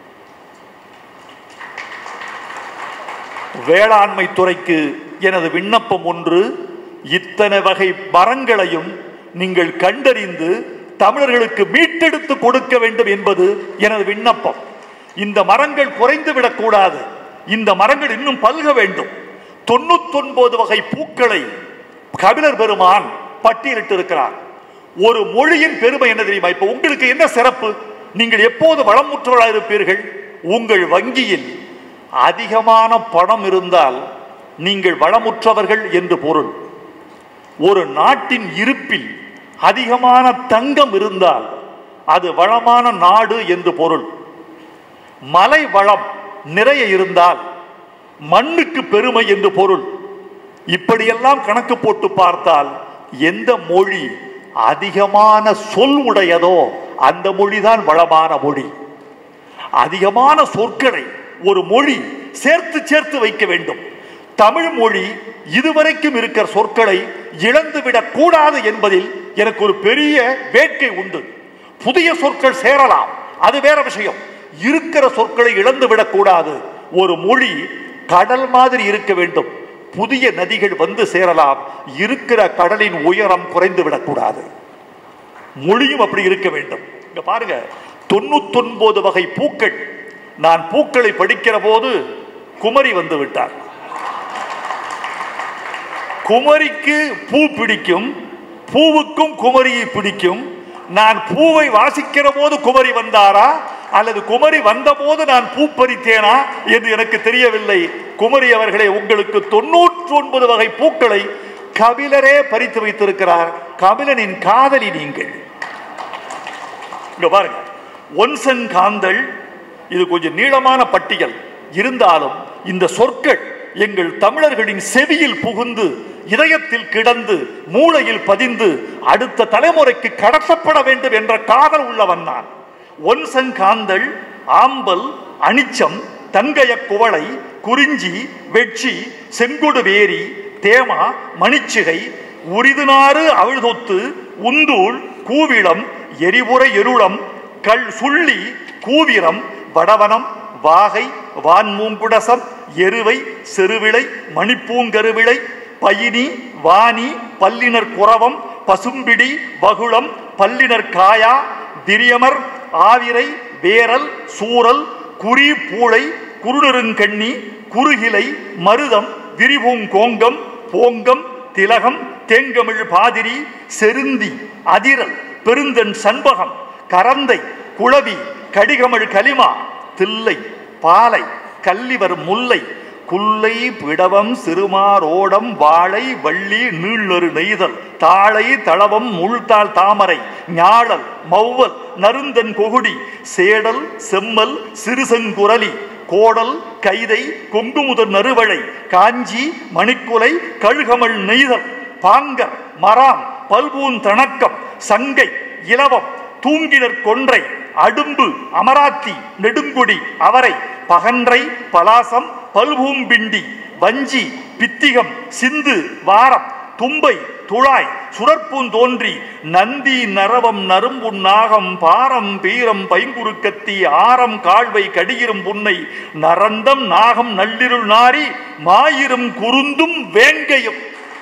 வேளாண்மை துறைக்கு எனது விண்ணப்பம் ஒன்று இத்தனை வகை மரங்களையும் நீங்கள் கண்டறிந்து தமிழர்களுக்கு மீட்டெடுத்து கொடுக்க வேண்டும் என்பது எனது விண்ணப்பம் இந்த மரங்கள் குறைந்து விடக்கூடாது இந்த மரங்கள் இன்னும் பல்க வேண்டும் தொண்ணூத்தொன்பது வகை பூக்களை கபிலர் பெருமான் பட்டியலிட்டு இருக்கிறார் ஒரு மொழியின் பெருமை என்ன தெரியுமா இப்ப உங்களுக்கு என்ன சிறப்பு நீங்கள் எப்போது வளமுற்றவர்களாக இருப்பீர்கள் உங்கள் வங்கியில் அதிகமான பணம் இருந்தால் நீங்கள் வளமுற்றவர்கள் என்று பொருள் ஒரு நாட்டின் இருப்பில் அதிகமான தங்கம் இருந்தால் அது வளமான நாடு என்று பொருள் மலை வளம் நிறைய இருந்தால் மண்ணுக்கு பெருமை என்று பொருள் இப்படியெல்லாம் கணக்கு போட்டு பார்த்தால் எந்த மொழி அதிகமான சொல் உடையதோ அந்த மொழிதான் வளமான மொழி அதிகமான சொற்களை ஒரு மொழி சேர்த்து சேர்த்து வைக்க வேண்டும் தமிழ் மொழி இதுவரைக்கும் இருக்கிற சொற்களை இழந்துவிடக் கூடாது என்பதில் எனக்கு ஒரு பெரிய வேட்கை உண்டு புதிய சொற்கள் சேரலாம் அது வேற விஷயம் இருக்கிற சொற்களை இழந்து விடக்கூடாது ஒரு மொழி கடல் மாதிரி இருக்க வேண்டும் புதிய நதிகள் வந்து சேரலாம் இருக்கிற கடலின் உயரம் குறைந்து விடக்கூடாது மொழியும் அப்படி இருக்க வேண்டும் இங்க பாருங்க தொண்ணூத்தொன்பது வகை பூக்கள் நான் பூக்களை படிக்கிற போது குமரி வந்து விட்டார் குமரிக்கு பூ பிடிக்கும் பூவுக்கும் குமரியை பிடிக்கும் நான் பூவை வாசிக்கிற போது குமரி வந்தாரா அல்லது குமரி வந்தபோது நான் பூ பறித்தேனா என்று எனக்கு தெரியவில்லை குமரி அவர்களே உங்களுக்கு தொண்ணூற்றி ஒன்பது வகை பூக்களை கபிலரே பறித்து வைத்திருக்கிறார் கபிலனின் காதலி நீங்கள் இங்க பாருங்க ஒன்சன் காந்தல் இது கொஞ்சம் நீளமான பட்டியல் இருந்தாலும் இந்த சொற்கள் எங்கள் தமிழர்களின் செவியில் புகுந்து இதயத்தில் கிடந்து மூளையில் பதிந்து அடுத்த தலைமுறைக்கு கடத்தப்பட வேண்டும் என்ற காதல் உள்ளவன் நான் ஒன்சன் காந்தல் ஆம்பல் அனிச்சம் தங்கய குவளை குறிஞ்சி வெட்சி செங்குடு வேரி தேமா மணிச்சிகை உரிதுநாறு அவிழ்தொத்து உந்தூள் கூவிளம் எரிபுரை எருளம் கல் சுள்ளி கூவிரம் வடவனம் வாகை வான்மூங்குடசம் எருவை செருவிளை மணிப்பூங்கருவிளை பயினி வாணி பல்லினர் குரவம் பசும்பிடி வகுளம் பல்லினர் காயா திரியமர் ஆவிரை வேரல் சூரல் குறி பூளை குருநெருங்கண்ணி குறுகிலை மருதம் விரிபூங்கோங்கம் போங்கம் திலகம் தேங்கமிழ் பாதிரி செருந்தி அதிரல் பெருந்தன் சண்பகம் கரந்தை குளவி கடிகமழ் கலிமா தில்லை பாலை கல்லிவர் முல்லை குல்லை பிடவம் சிறுமாரோடம் வாழை வள்ளி நீள்ளொரு நெய்தல் தாழை தளவம் முள்தாள் தாமரை ஞாழல் மௌவல் நருந்தன் கொகுடி சேடல் செம்மல் சிறுசங்குரலி கோடல் கைதை கொங்குமுதல் நறுவழை காஞ்சி மணிக்குலை கழுகமள் நெய்தல் பாங்கர் மராம் பல்பூன் தணக்கம் சங்கை இலவம் தூங்கினர் கொன்றை அடும்பு அமராத்தி நெடுங்குடி அவரை பகன்றை பலாசம் பல்பூம்பிண்டி வஞ்சி பித்திகம் சிந்து வாரம் தும்பை துழாய் சுடற்பூன் தோன்றி நந்தி நரவம் நரும்புன் நாகம் பாரம் பீரம் பைங்குறுக்கத்தி ஆரம் கால்வை கடியிரும் புன்னை நரந்தம் நாகம் நள்ளிருள் நாரி மாயிரும் குருந்தும் வேங்கையும்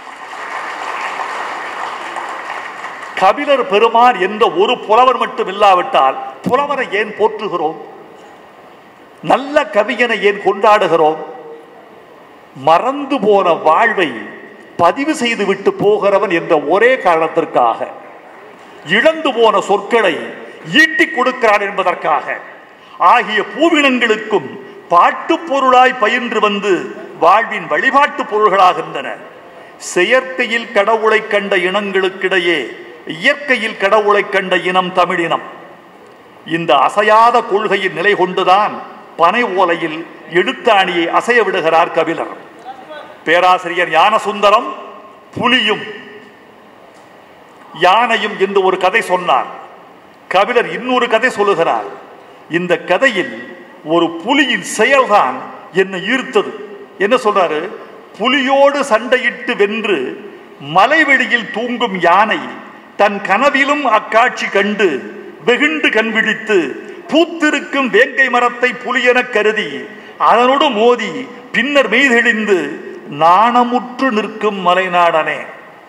கபிலர் பெருமான் என்ற ஒரு புலவர் மட்டும் இல்லாவிட்டால் புலவரை ஏன் போற்றுகிறோம் நல்ல கவிஞனை ஏன் கொண்டாடுகிறோம் மறந்து போன வாழ்வை பதிவு செய்து விட்டு போகிறவன் என்ற ஒரே காரணத்திற்காக இழந்து போன சொற்களை ஈட்டிக் கொடுக்கிறான் என்பதற்காக ஆகிய பூவினங்களுக்கும் பாட்டு பொருளாய் பயின்று வந்து வாழ்வின் வழிபாட்டு பொருள்களாகின்றன செயற்கையில் கடவுளை கண்ட இனங்களுக்கிடையே இயற்கையில் கடவுளை கண்ட இனம் தமிழினம் இந்த அசையாத கொள்கையின் நிலை கொண்டுதான் பனை ஓலையில் எழுத்தாணியை அசைய விடுகிறார் கபிலர் பேராசிரியர் ஞானசுந்தரம் புலியும் யானையும் என்று ஒரு கதை சொன்னார் கபிலர் இன்னொரு கதை சொல்லுகிறார் இந்த கதையில் ஒரு புலியின் செயல்தான் என்னை ஈர்த்தது என்ன சொல்றாரு புலியோடு சண்டையிட்டு வென்று மலைவெளியில் தூங்கும் யானை தன் கனவிலும் அக்காட்சி கண்டு வெகுண்டு கண்விழித்து பூத்திருக்கும் வேங்கை மரத்தை புலியென கருதி அதனோடு மோதி பின்னர் மெய்தெளிந்து நாணமுற்று நிற்கும் மலைநாடனே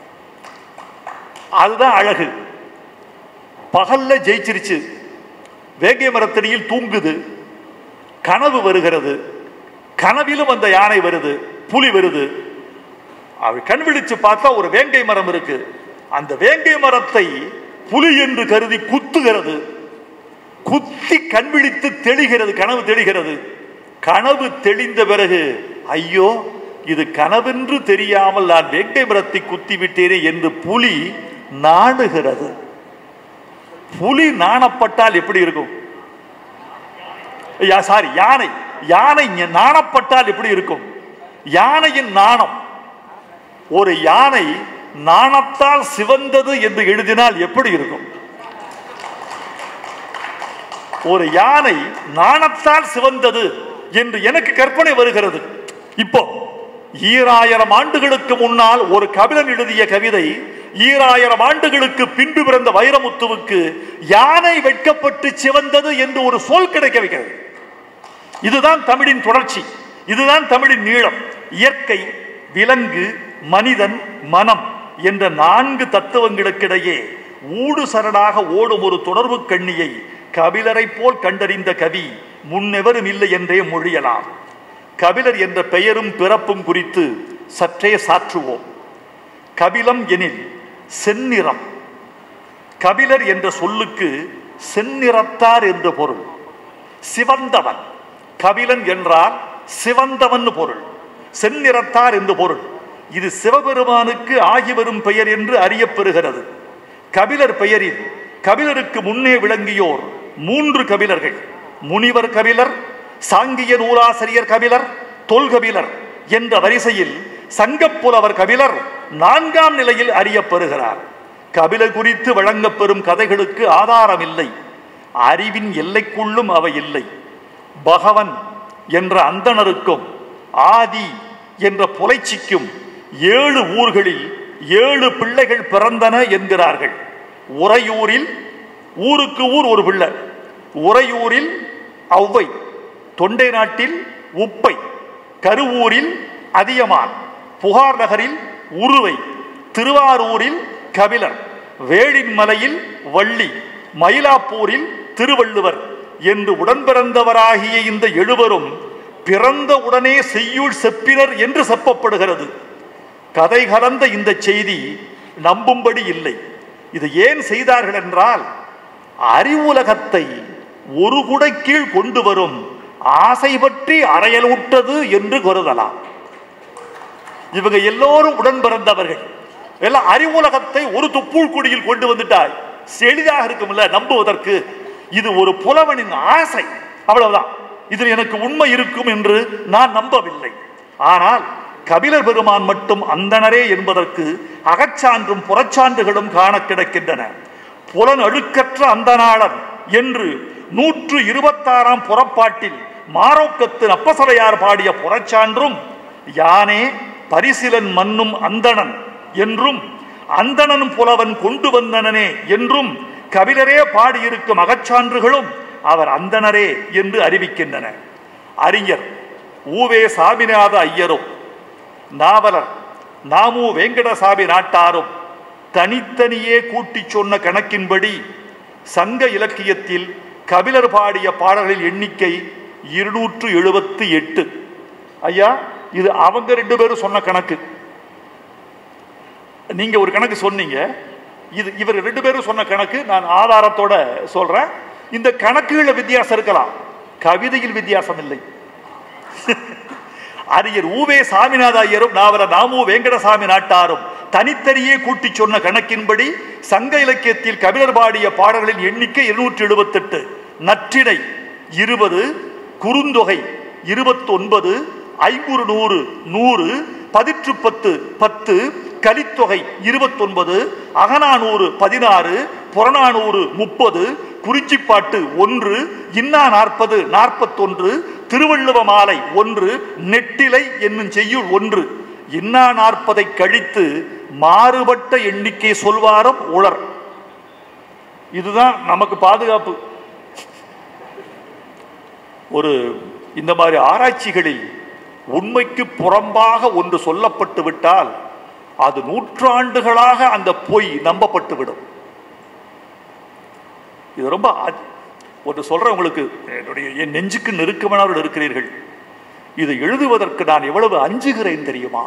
அதுதான் அழகு பகல்ல ஜெயிச்சிருச்சு வேங்கை மரத்தடியில் தூங்குது கனவு வருகிறது கனவிலும் அந்த யானை வருது புலி வருது அவள் கண் விழிச்சு பார்த்தா ஒரு வேங்கை மரம் இருக்கு அந்த வேங்கை மரத்தை புலி என்று கருதி குத்துகிறது குத்தி கண் விழித்து தெளிகிறது கனவு தெளிகிறது கனவு தெளிந்த பிறகு ஐயோ இது கனவென்று தெரியாமல் நான் வேங்கை மரத்தை குத்தி விட்டேனே என்று புலி நாடுகிறது புலி நாணப்பட்டால் எப்படி இருக்கும் சாரி யானை யானை நாணப்பட்டால் எப்படி இருக்கும் யானையின் நாணம் ஒரு யானை நாணத்தால் சிவந்தது என்று எழுதினால் எப்படி இருக்கும் ஒரு யானை நாணத்தால் சிவந்தது என்று எனக்கு கற்பனை வருகிறது இப்போ ஈராயிரம் ஆண்டுகளுக்கு முன்னால் ஒரு கபிலன் எழுதிய கவிதை ஈராயிரம் ஆண்டுகளுக்கு பின்பு பிறந்த வைரமுத்துவுக்கு யானை வெட்கப்பட்டு சிவந்தது என்று ஒரு சொல் கிடைக்க வைக்கிறது இதுதான் தமிழின் தொடர்ச்சி இதுதான் தமிழின் நீளம் இயற்கை விலங்கு மனிதன் மனம் என்ற நான்கு தத்துவங்களுக்கிடையே ஊடு சரணாக ஓடும் ஒரு தொடர்பு கண்ணியை கபிலரை போல் கண்டறிந்த கவி முன்னெவரும் இல்லை என்றே மொழியலாம் கபிலர் என்ற பெயரும் பிறப்பும் குறித்து சற்றே சாற்றுவோம் கபிலம் எனில் செந்நிறம் கபிலர் என்ற சொல்லுக்கு செந்நிறத்தார் என்று பொருள் சிவந்தவன் கபிலன் என்றால் சிவந்தவன் பொருள் செந்நிறத்தார் என்று பொருள் இது சிவபெருமானுக்கு ஆகி வரும் பெயர் என்று அறியப்பெறுகிறது கபிலர் பெயரில் கபிலருக்கு முன்னே விளங்கியோர் மூன்று கபிலர்கள் முனிவர் கபிலர் சாங்கிய நூலாசிரியர் கபிலர் தொல்கபிலர் என்ற வரிசையில் சங்கப்புலவர் கபிலர் நான்காம் நிலையில் அறியப்பெறுகிறார் கபிலர் குறித்து வழங்கப்பெறும் கதைகளுக்கு ஆதாரம் இல்லை அறிவின் எல்லைக்குள்ளும் அவை இல்லை பகவன் என்ற அந்தணருக்கும் ஆதி என்ற புலைச்சிக்கும் ஏழு ஊர்களில் ஏழு பிள்ளைகள் பிறந்தன என்கிறார்கள் உறையூரில் ஊருக்கு ஊர் ஒரு பிள்ளை உறையூரில் ஔவை தொண்டை நாட்டில் உப்பை கருவூரில் அதியமான் புகார் நகரில் உருவை திருவாரூரில் கபிலர் வேளின் மலையில் வள்ளி மயிலாப்பூரில் திருவள்ளுவர் என்று உடன்பிறந்தவராகிய இந்த எழுவரும் பிறந்த உடனே செய்யுள் செப்பினர் என்று செப்பப்படுகிறது கதை கலந்த இந்த செய்தி நம்பும்படி இல்லை இது ஏன் செய்தார்கள் என்றால் அறிவுலகத்தை ஒரு குடை கீழ் கொண்டு வரும் ஆசை பற்றி அறையலூட்டது என்று கருதலாம் இவங்க எல்லோரும் உடன் பிறந்தவர்கள் எல்லாம் அறிவுலகத்தை ஒரு துப்புள் குடியில் கொண்டு வந்துட்டாய் எளிதாக இருக்கும்ல நம்புவதற்கு இது ஒரு புலவனின் ஆசை அவ்வளவுதான் இதில் எனக்கு உண்மை இருக்கும் என்று நான் நம்பவில்லை ஆனால் கபிலர் பெருமான் மட்டும் அந்தனரே என்பதற்கு அகச்சான்றும் புறச்சான்றுகளும் காண கிடைக்கின்றன புலன் அழுக்கற்ற அந்தநாளன் என்று நூற்று இருபத்தாறாம் புறப்பாட்டில் மாரோக்கத்து அப்பசலையார் பாடிய புறச்சான்றும் யானே பரிசிலன் மன்னும் அந்தணன் என்றும் அந்தணன் புலவன் கொண்டு வந்தனனே என்றும் கபிலரே பாடியிருக்கும் அகச்சான்றுகளும் அவர் அந்தணரே என்று அறிவிக்கின்றன அறிஞர் ஊவே சாமிநாத ஐயரும் நாவலர் நாமு வெங்கடசாமி நாட்டாரும் தனித்தனியே கூட்டிச் சொன்ன கணக்கின்படி சங்க இலக்கியத்தில் கபிலர் பாடிய பாடல்களின் எண்ணிக்கை இருநூற்று எழுபத்தி எட்டு ஐயா இது அவங்க ரெண்டு பேரும் சொன்ன கணக்கு நீங்க ஒரு கணக்கு சொன்னீங்க இது இவர் ரெண்டு பேரும் சொன்ன கணக்கு நான் ஆதாரத்தோட சொல்றேன் இந்த கணக்குகள வித்தியாசம் இருக்கலாம் கவிதையில் வித்தியாசம் இல்லை அறிஞர் ஊவே சாமிநாத ஐயரும் நாவல நாமு வெங்கடசாமி நாட்டாரும் தனித்தனியே கூட்டி சொன்ன கணக்கின்படி சங்க இலக்கியத்தில் கபிலர் பாடிய பாடல்களின் எண்ணிக்கை இருநூற்றி எழுபத்தெட்டு நற்றிணை இருபது குறுந்தொகை இருபத்தொன்பது ஐங்குறு நூறு நூறு பதிற்று பத்து பத்து கலித்தொகை இருபத்தொன்பது அகநானூறு பதினாறு புறநானூறு முப்பது குறிச்சிப்பாட்டு ஒன்று இன்னா நாற்பது நாற்பத்தொன்று திருவள்ளுவ மாலை ஒன்று நெட்டிலை என்னும் செய்யுள் ஒன்று இன்னா நாற்பதை கழித்து மாறுபட்ட எண்ணிக்கை சொல்வாரம் உளர் இதுதான் நமக்கு பாதுகாப்பு ஒரு இந்த மாதிரி ஆராய்ச்சிகளில் உண்மைக்கு புறம்பாக ஒன்று சொல்லப்பட்டு விட்டால் அது நூற்றாண்டுகளாக அந்த பொய் நம்பப்பட்டு விடும் இது ரொம்ப ஆ- ஒன்று சொல்றேன் உங்களுக்கு என்னுடைய என் நெஞ்சுக்கு நெருக்கமானவர்கள் இருக்கிறீர்கள் இதை எழுதுவதற்கு நான் எவ்வளவு அஞ்சுகிறேன் தெரியுமா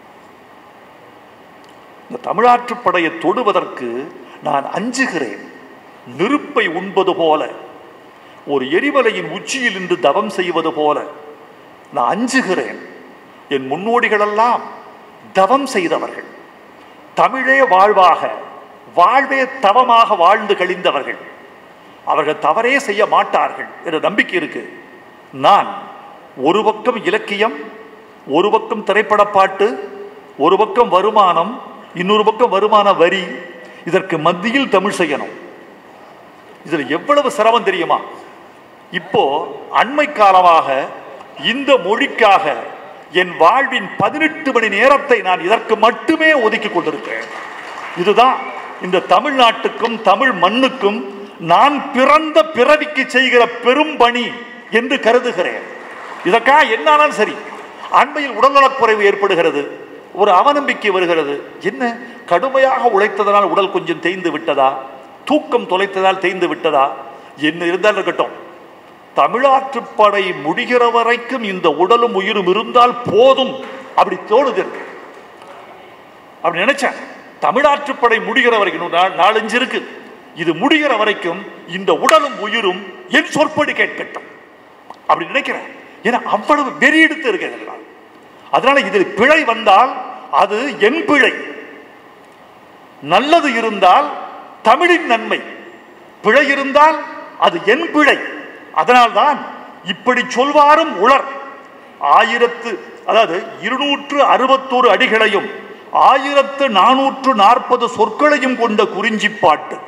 இந்த தமிழாற்றுப் படையை தொடுவதற்கு நான் அஞ்சுகிறேன் நெருப்பை உண்பது போல ஒரு எரிமலையின் உச்சியில் நின்று தவம் செய்வது போல நான் அஞ்சுகிறேன் என் முன்னோடிகளெல்லாம் தவம் செய்தவர்கள் தமிழே வாழ்வாக வாழ்வே தவமாக வாழ்ந்து கழிந்தவர்கள் அவர்கள் தவறே செய்ய மாட்டார்கள் என்ற நம்பிக்கை இருக்கு நான் ஒரு பக்கம் இலக்கியம் ஒரு பக்கம் திரைப்பட பாட்டு ஒரு பக்கம் வருமானம் இன்னொரு பக்கம் வருமான வரி இதற்கு மத்தியில் தமிழ் செய்யணும் இதுல எவ்வளவு சிரமம் தெரியுமா இப்போ அண்மை காலமாக இந்த மொழிக்காக என் வாழ்வின் பதினெட்டு மணி நேரத்தை நான் இதற்கு மட்டுமே ஒதுக்கி கொண்டிருக்கிறேன் இதுதான் இந்த தமிழ்நாட்டுக்கும் தமிழ் மண்ணுக்கும் நான் பிறந்த பிறவிக்கு செய்கிற பெரும் பணி என்று கருதுகிறேன் இதற்காக என்னாலும் சரி அண்மையில் உடல்நலக்குறைவு ஏற்படுகிறது ஒரு அவநம்பிக்கை வருகிறது என்ன கடுமையாக உழைத்ததனால் உடல் கொஞ்சம் தேய்ந்து விட்டதா தூக்கம் தொலைத்ததால் தேய்ந்து விட்டதா என்ன இருந்தாலும் இருக்கட்டும் தமிழாற்றுப்படை முடிகிற வரைக்கும் இந்த உடலும் உயிரும் இருந்தால் போதும் அப்படி தோணுது எனக்கு. அப்படி நினைச்சேன் தமிழாற்றுப்படை முடிகிற வரைக்கும் இன்னும் நா- நாலஞ்சு இருக்கு இது முடிகிற வரைக்கும் இந்த உடலும் உயிரும் என் சொற்படி கேட்கட்டும் அப்படி நினைக்கிறேன் ஏன்னா அவ்வளவு வெறி எடுத்து இருக்கிறது நான். அதனால இதில் பிழை வந்தால் அது என் பிழை நல்லது இருந்தால் தமிழின் நன்மை பிழை இருந்தால் அது என் பிழை அதனால்தான் இப்படி சொல்வாரும் உளர் ஆயிரத்து அதாவது இருநூற்று அறுபத்தோரு அடிகளையும் ஆயிரத்து நானூற்று நாற்பது சொற்களையும் கொண்ட குறிஞ்சிப்பாட்டு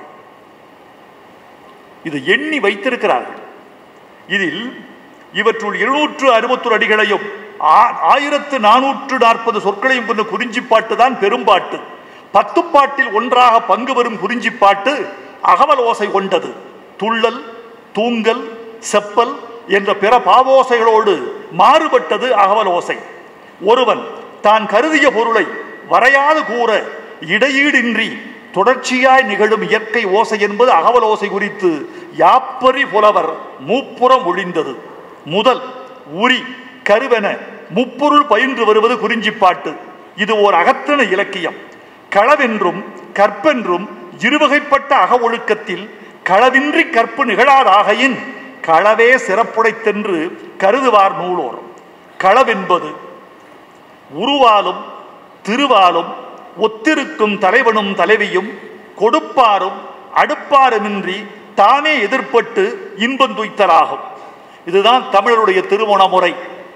இது எண்ணி வைத்திருக்கிறார்கள் இதில் இவற்றுள் இருநூற்று அறுபத்தொரு அடிகளையும் ஆ- ஆயிரத்து நானூற்று நாற்பது சொற்களையும் கொண்ட குறிஞ்சிப்பாட்டு தான் பெரும்பாட்டு பத்துப்பாட்டில் ஒன்றாக பங்கு வரும் குறிஞ்சிப்பாட்டு அகவல் ஓசை கொண்டது துள்ளல் தூங்கல் செப்பல் என்ற பிற பாவோசைகளோடு மாறுபட்டது அகவல் ஓசை ஒருவன் தான் கருதிய பொருளை வரையாது கூற இடையீடின்றி தொடர்ச்சியாய் நிகழும் இயற்கை ஓசை என்பது அகவல் ஓசை குறித்து யாப்பரி புலவர் மூப்புறம் ஒழிந்தது முதல் உரி கருவென முப்பொருள் பயின்று வருவது குறிஞ்சிப்பாட்டு இது ஓர் அகத்தின இலக்கியம் களவென்றும் கற்பென்றும் இருவகைப்பட்ட அக ஒழுக்கத்தில் களவின்றி கற்பு நிகழாதாகையின் களவே சிறப்புடைத்தென்று கருதுவார் நூலோர் களவென்பது உருவாலும் திருவாலும் ஒத்திருக்கும் தலைவனும் தலைவியும் கொடுப்பாரும் அடுப்பாருமின்றி தாமே எதிர்ப்பட்டு இன்பம் துய்த்தலாகும் இதுதான் தமிழருடைய திருமண முறை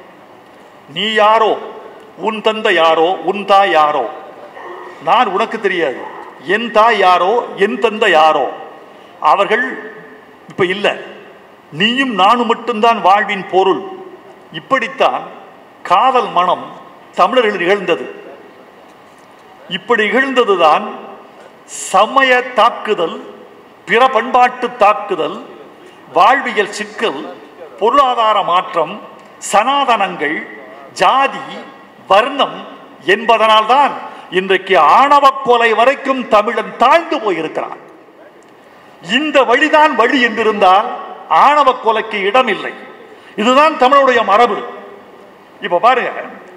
நீ யாரோ உன் தந்தை யாரோ உன் தாய் யாரோ நான் உனக்கு தெரியாது என் தாய் யாரோ என் தந்தை யாரோ அவர்கள் இப்ப இல்லை நீயும் நானும் மட்டும்தான் வாழ்வின் பொருள் இப்படித்தான் காதல் மனம் தமிழர்கள் நிகழ்ந்தது இப்படி நிகழ்ந்ததுதான் சமய தாக்குதல் பிற பண்பாட்டு தாக்குதல் வாழ்வியல் சிக்கல் பொருளாதார மாற்றம் சனாதனங்கள் ஜாதி வர்ணம் என்பதனால்தான் இன்றைக்கு ஆணவ கொலை வரைக்கும் தமிழன் தாழ்ந்து போயிருக்கிறான் இந்த வழிதான் வழி என்றிருந்தால் ஆணவ கொலைக்கு இடம் இல்லை இதுதான் தமிழுடைய மரபு இப்ப பாருங்க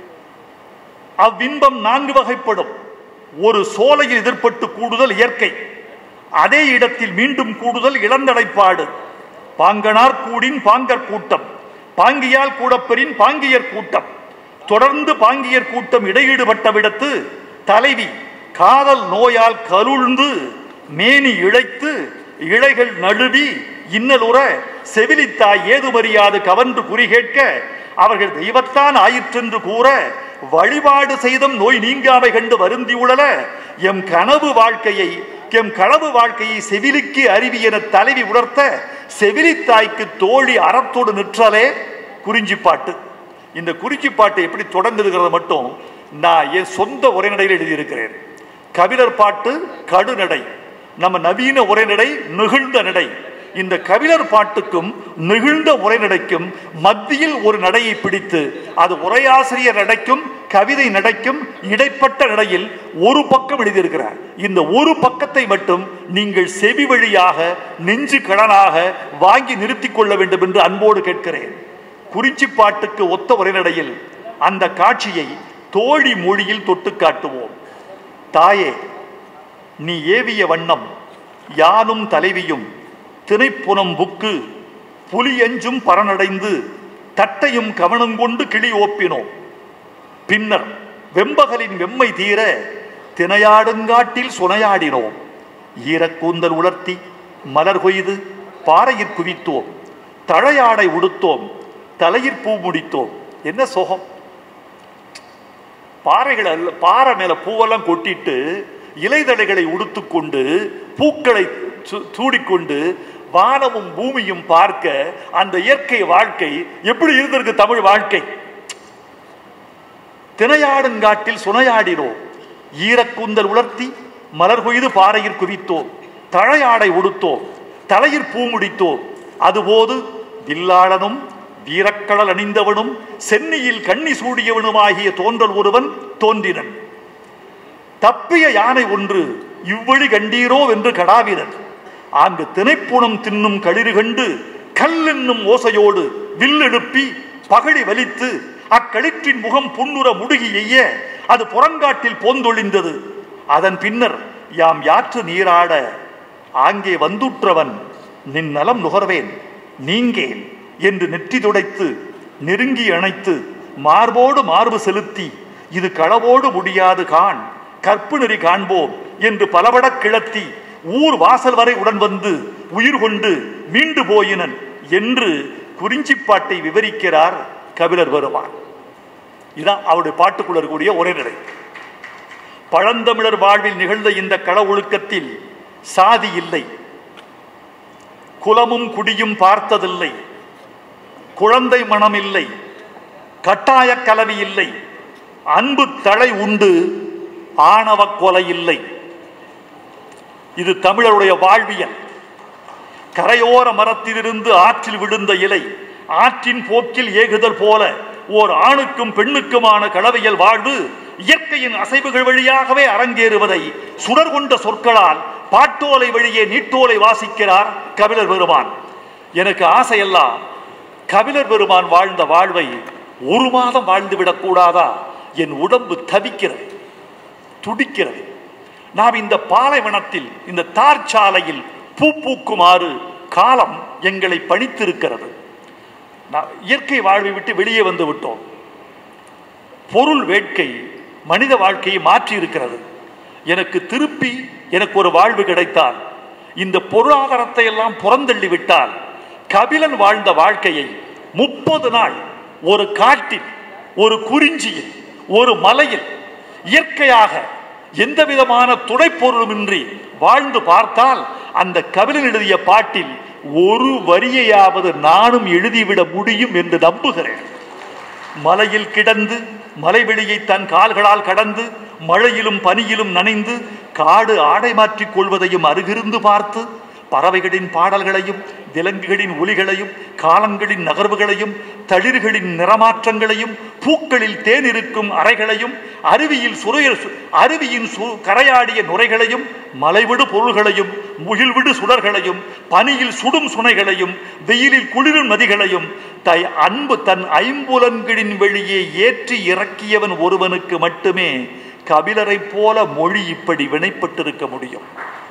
அவ்வின்பம் நான்கு வகைப்படும் ஒரு சோலையில் எதிர்ப்பட்டு கூடுதல் இயற்கை அதே இடத்தில் மீண்டும் கூடுதல் இளந்தடைப்பாடு பாங்கனார் கூடின் பாங்கர் கூட்டம் பாங்கியால் கூடப்பெறின் பாங்கியர் கூட்டம் தொடர்ந்து பாங்கியர் கூட்டம் இடையீடுபட்ட விடத்து தலைவி காதல் நோயால் கருழ்ந்து மேனி இழைத்து இழைகள் நழுவி இன்னலுற செவிலித்தாய் ஏதுமறியாது கவன்று குறி கேட்க அவர்கள் தெய்வத்தான் ஆயிற்றென்று கூற வழிபாடு செய்தும் நோய் நீங்காமை கண்டு வருந்தி உழல எம் கனவு வாழ்க்கையை எம் களவு வாழ்க்கையை செவிலிக்கு அறிவி என தலைவி உணர்த்த செவிலித்தாய்க்கு தோழி அறத்தோடு நிற்றலே குறிஞ்சிப்பாட்டு இந்த குறிஞ்சிப்பாட்டு எப்படி தொடங்குதுங்கிறத மட்டும் நான் என் சொந்த உரைநடையில் எழுதியிருக்கிறேன் கபிலர் பாட்டு கடுநடை நம்ம நவீன உரைநடை நெகிழ்ந்த நடை இந்த கபிலர் பாட்டுக்கும் நெகிழ்ந்த உரைநடைக்கும் மத்தியில் ஒரு நடையை பிடித்து அது உரையாசிரியர் நடைக்கும் கவிதை நடைக்கும் இடைப்பட்ட நடையில் ஒரு பக்கம் எழுதியிருக்கிறார் இந்த ஒரு பக்கத்தை மட்டும் நீங்கள் செவி வழியாக நெஞ்சு கடனாக வாங்கி நிறுத்திக் கொள்ள வேண்டும் என்று அன்போடு கேட்கிறேன் குறிச்சி பாட்டுக்கு ஒத்த உரைநடையில் அந்த காட்சியை தோழி மொழியில் தொட்டு காட்டுவோம் தாயே நீ ஏவிய வண்ணம் யானும் தலைவியும் திணைப்புனம் புக்கு புலியஞ்சும் பரனடைந்து தட்டையும் கவனம் கொண்டு கிளி ஓப்பினோம் பின்னர் வெம்பகலின் வெம்மை தீர திணையாடுங்காட்டில் சுனையாடினோம் ஈரக்கூந்தல் உலர்த்தி மலர் கொய்து பாறையிற் குவித்தோம் தழையாடை உடுத்தோம் தலையிற் பூ முடித்தோம் என்ன சோகம் பாறைகள் அல்ல பாறை மேல பூவெல்லாம் கொட்டிட்டு இலைதழைகளை உடுத்துக்கொண்டு பூக்களை சு- சூடிக்கொண்டு வானமும் பூமியும் பார்க்க அந்த இயற்கை வாழ்க்கை எப்படி இருந்திருக்கு தமிழ் வாழ்க்கை திணையாடுங்காட்டில் சுனையாடினோம் ஈரக்கூந்தல் உலர்த்தி மலர் கொய்து பாறையில் குவித்தோம் தழையாடை உடுத்தோம் தலையிற் பூ முடித்தோம் அதுபோது வில்லாளனும் வீரக்கடல் அணிந்தவனும் சென்னியில் கண்ணி சூடியவனுமாகிய தோன்றல் ஒருவன் தோன்றினன் தப்பிய யானை ஒன்று இவ்வழி கண்டீரோ என்று கடாவினர் ஆங்கு திணைப்புணம் தின்னும் களிறு கண்டு கல் என்னும் ஓசையோடு வில்லெழுப்பி பகழி வலித்து அக்களிற்றின் முகம் புன்னுற முடுகி எய்ய அது புறங்காட்டில் போந்தொழிந்தது அதன் பின்னர் யாம் யாற்று நீராட ஆங்கே வந்துற்றவன் நின் நலம் நுகர்வேன் நீங்கேன் என்று நெற்றி துடைத்து நெருங்கி அணைத்து மார்போடு மார்பு செலுத்தி இது களவோடு முடியாது காண் கற்பு நெறி காண்போம் என்று பலபடக் கிளத்தி ஊர் வாசல் வரை உடன் வந்து உயிர் கொண்டு மீண்டு போயினன் என்று குறிஞ்சிப்பாட்டை விவரிக்கிறார் கபிலர் வருவான் இதான் அவருடைய பாட்டுக்குள்ள இருக்கக்கூடிய ஒரே நிலை பழந்தமிழர் வாழ்வில் நிகழ்ந்த இந்த கள ஒழுக்கத்தில் சாதி இல்லை குலமும் குடியும் பார்த்ததில்லை குழந்தை மனம் இல்லை கட்டாய கலவி இல்லை அன்பு தலை உண்டு ஆணவ கொலை இல்லை இது தமிழருடைய வாழ்வியல் கரையோர மரத்திலிருந்து ஆற்றில் விழுந்த இலை ஆற்றின் போக்கில் ஏகுதல் போல ஓர் ஆணுக்கும் பெண்ணுக்குமான கலவையல் வாழ்வு இயற்கையின் அசைவுகள் வழியாகவே அரங்கேறுவதை சுடர் கொண்ட சொற்களால் பாட்டோலை வழியே நீட்டோலை வாசிக்கிறார் கபிலர் பெருமான் எனக்கு ஆசையெல்லாம் கபிலர் பெருமான் வாழ்ந்த வாழ்வை ஒரு மாதம் வாழ்ந்து விடக்கூடாதா என் உடம்பு தவிக்கிறது துடிக்கிறது நாம் இந்த பாலைவனத்தில் இந்த தார் சாலையில் பூ பூக்குமாறு காலம் எங்களை பணித்திருக்கிறது நான் இயற்கை வாழ்வை விட்டு வெளியே வந்து விட்டோம் பொருள் வேட்கை மனித வாழ்க்கையை மாற்றி இருக்கிறது எனக்கு திருப்பி எனக்கு ஒரு வாழ்வு கிடைத்தால் இந்த பொருளாதாரத்தை எல்லாம் புறந்தள்ளி விட்டால் கபிலன் வாழ்ந்த வாழ்க்கையை முப்பது நாள் ஒரு காட்டில் ஒரு குறிஞ்சியில் ஒரு மலையில் இயற்கையாக எந்த விதமான துணைப்பொருளுமின்றி வாழ்ந்து பார்த்தால் அந்த கபிலன் எழுதிய பாட்டில் ஒரு வரியையாவது நானும் எழுதிவிட முடியும் என்று நம்புகிறேன் மலையில் கிடந்து மலைவெளியை தன் கால்களால் கடந்து மழையிலும் பனியிலும் நனைந்து காடு ஆடை மாற்றிக் கொள்வதையும் அருகிருந்து பார்த்து பறவைகளின் பாடல்களையும் விலங்குகளின் ஒலிகளையும் காலங்களின் நகர்வுகளையும் தளிர்களின் நிறமாற்றங்களையும் பூக்களில் தேன் இருக்கும் அறைகளையும் அருவியில் சுரைய அருவியின் சு கரையாடிய நுரைகளையும் மலைவிடு பொருள்களையும் முகில்விடு சுடர்களையும் பனியில் சுடும் சுனைகளையும் வெயிலில் குளிரும் நதிகளையும் தை அன்பு தன் ஐம்புலன்களின் வெளியே ஏற்றி இறக்கியவன் ஒருவனுக்கு மட்டுமே கபிலரைப் போல மொழி இப்படி வினைப்பட்டிருக்க முடியும்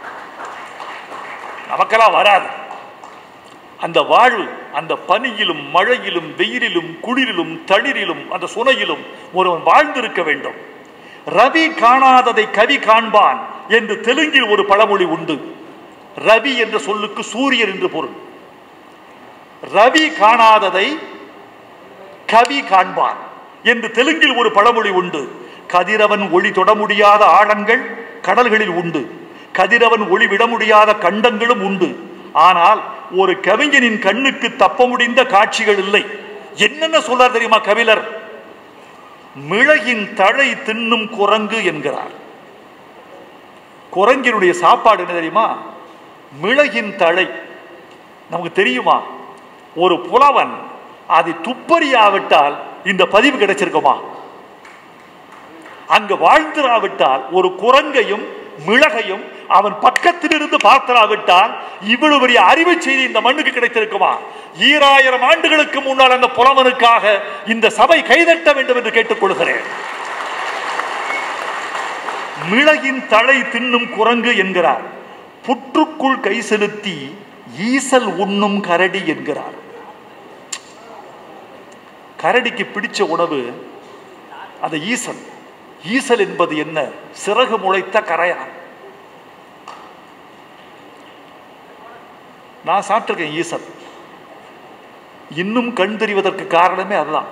நமக்கெல்லாம் வராது அந்த வாழ்வு அந்த பனியிலும் மழையிலும் வெயிலிலும் குளிரிலும் தளிரிலும் அந்த சுனையிலும் ஒருவன் வாழ்ந்திருக்க வேண்டும் ரவி காணாததை கவி காண்பான் என்று தெலுங்கில் ஒரு பழமொழி உண்டு ரவி என்ற சொல்லுக்கு சூரியன் என்று பொருள் ரவி காணாததை கவி காண்பான் என்று தெலுங்கில் ஒரு பழமொழி உண்டு கதிரவன் ஒளி தொட முடியாத ஆழங்கள் கடல்களில் உண்டு கதிரவன் ஒளி விட முடியாத கண்டங்களும் உண்டு ஆனால் ஒரு கவிஞனின் கண்ணுக்கு தப்ப முடிந்த காட்சிகள் இல்லை என்னென்ன சொல்றார் தெரியுமா கபிலர் மிளகின் தழை தின்னும் குரங்கு என்கிறார் குரங்கினுடைய சாப்பாடு என்ன தெரியுமா மிளகின் தழை நமக்கு தெரியுமா ஒரு புலவன் அதை துப்பறியாவிட்டால் இந்த பதிவு கிடைச்சிருக்குமா அங்க வாழ்ந்திராவிட்டால் ஒரு குரங்கையும் மிளகையும் அவன் பக்கத்தில் இருந்து பார்த்தராவிட்டால் இவ்வளவு பெரிய அறிவு செய்தி இந்த மண்ணுக்கு கிடைத்திருக்குமா ஈராயிரம் ஆண்டுகளுக்கு முன்னால் அந்த புலவனுக்காக இந்த சபை கைதட்ட வேண்டும் என்று கேட்டுக்கொள்கிறேன் மிளகின் தலை தின்னும் குரங்கு என்கிறார் புற்றுக்குள் கை செலுத்தி ஈசல் உண்ணும் கரடி என்கிறார் கரடிக்கு பிடிச்ச உணவு அந்த ஈசல் ஈசல் என்பது என்ன சிறகு முளைத்த கரையான் நான் சாப்பிட்டிருக்கேன் ஈசல் இன்னும் கண் தெரிவதற்கு காரணமே அதுதான்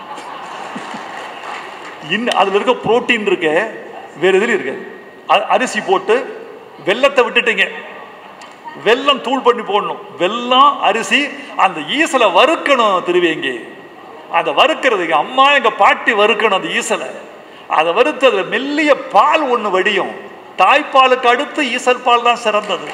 இன்னும் அதுல இருக்க புரோட்டீன் இருக்கு வேற எதிலும் இருக்கு அ- அரிசி போட்டு வெல்லத்தை விட்டுட்டீங்க வெல்லம் தூள் பண்ணி போடணும் வெல்லம் அரிசி அந்த ஈசலை வறுக்கணும் திருவேங்கி அதை வறுக்கிறதுக்கு அம்மா எங்க பாட்டி வறுக்கணும் அந்த ஈசலை அதை வறுத்து அதுல மெல்லிய பால் ஒண்ணு வடியும் தாய்ப்பாலுக்கு அடுத்து ஈசல் பால் தான் சிறந்தது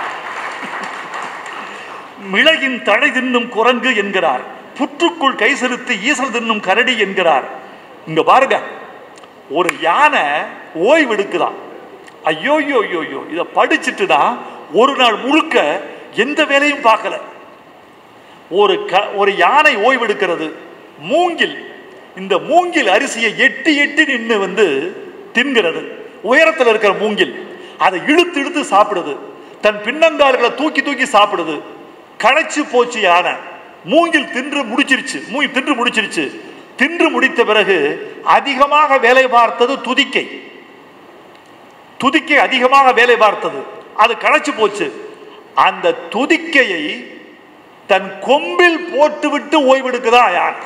மிளகின் தழை தின்னும் குரங்கு என்கிறார் புற்றுக்குள் கை செலுத்தி ஈசல் தின்னும் கரடி என்கிறார் இங்க பாருங்க ஒரு யானை ஓய்வெடுக்குதான் ஐயோ ஐயோ ஐயோ ஐயோ இதை படிச்சுட்டுனா ஒரு நாள் முழுக்க எந்த வேலையும் பார்க்கல ஒரு க ஒரு யானை ஓய்வெடுக்கிறது மூங்கில் இந்த மூங்கில் அரிசியை எட்டி எட்டி நின்று வந்து தின்கிறது உயரத்தில் இருக்கிற மூங்கில் அதை இழுத்து இழுத்து சாப்பிடுது தன் பின்னங்கால்களை தூக்கி தூக்கி சாப்பிடுது களைச்சு போச்சு யானை மூங்கில் தின்று முடிச்சிருச்சு மூங்கில் தின்று முடிச்சிருச்சு தின்று முடித்த பிறகு அதிகமாக வேலை பார்த்தது துதிக்கை துதிக்கை அதிகமாக வேலை பார்த்தது அது களைச்சு போச்சு அந்த துதிக்கையை தன் கொம்பில் போட்டுவிட்டு ஓய்வெடுக்குதா யார்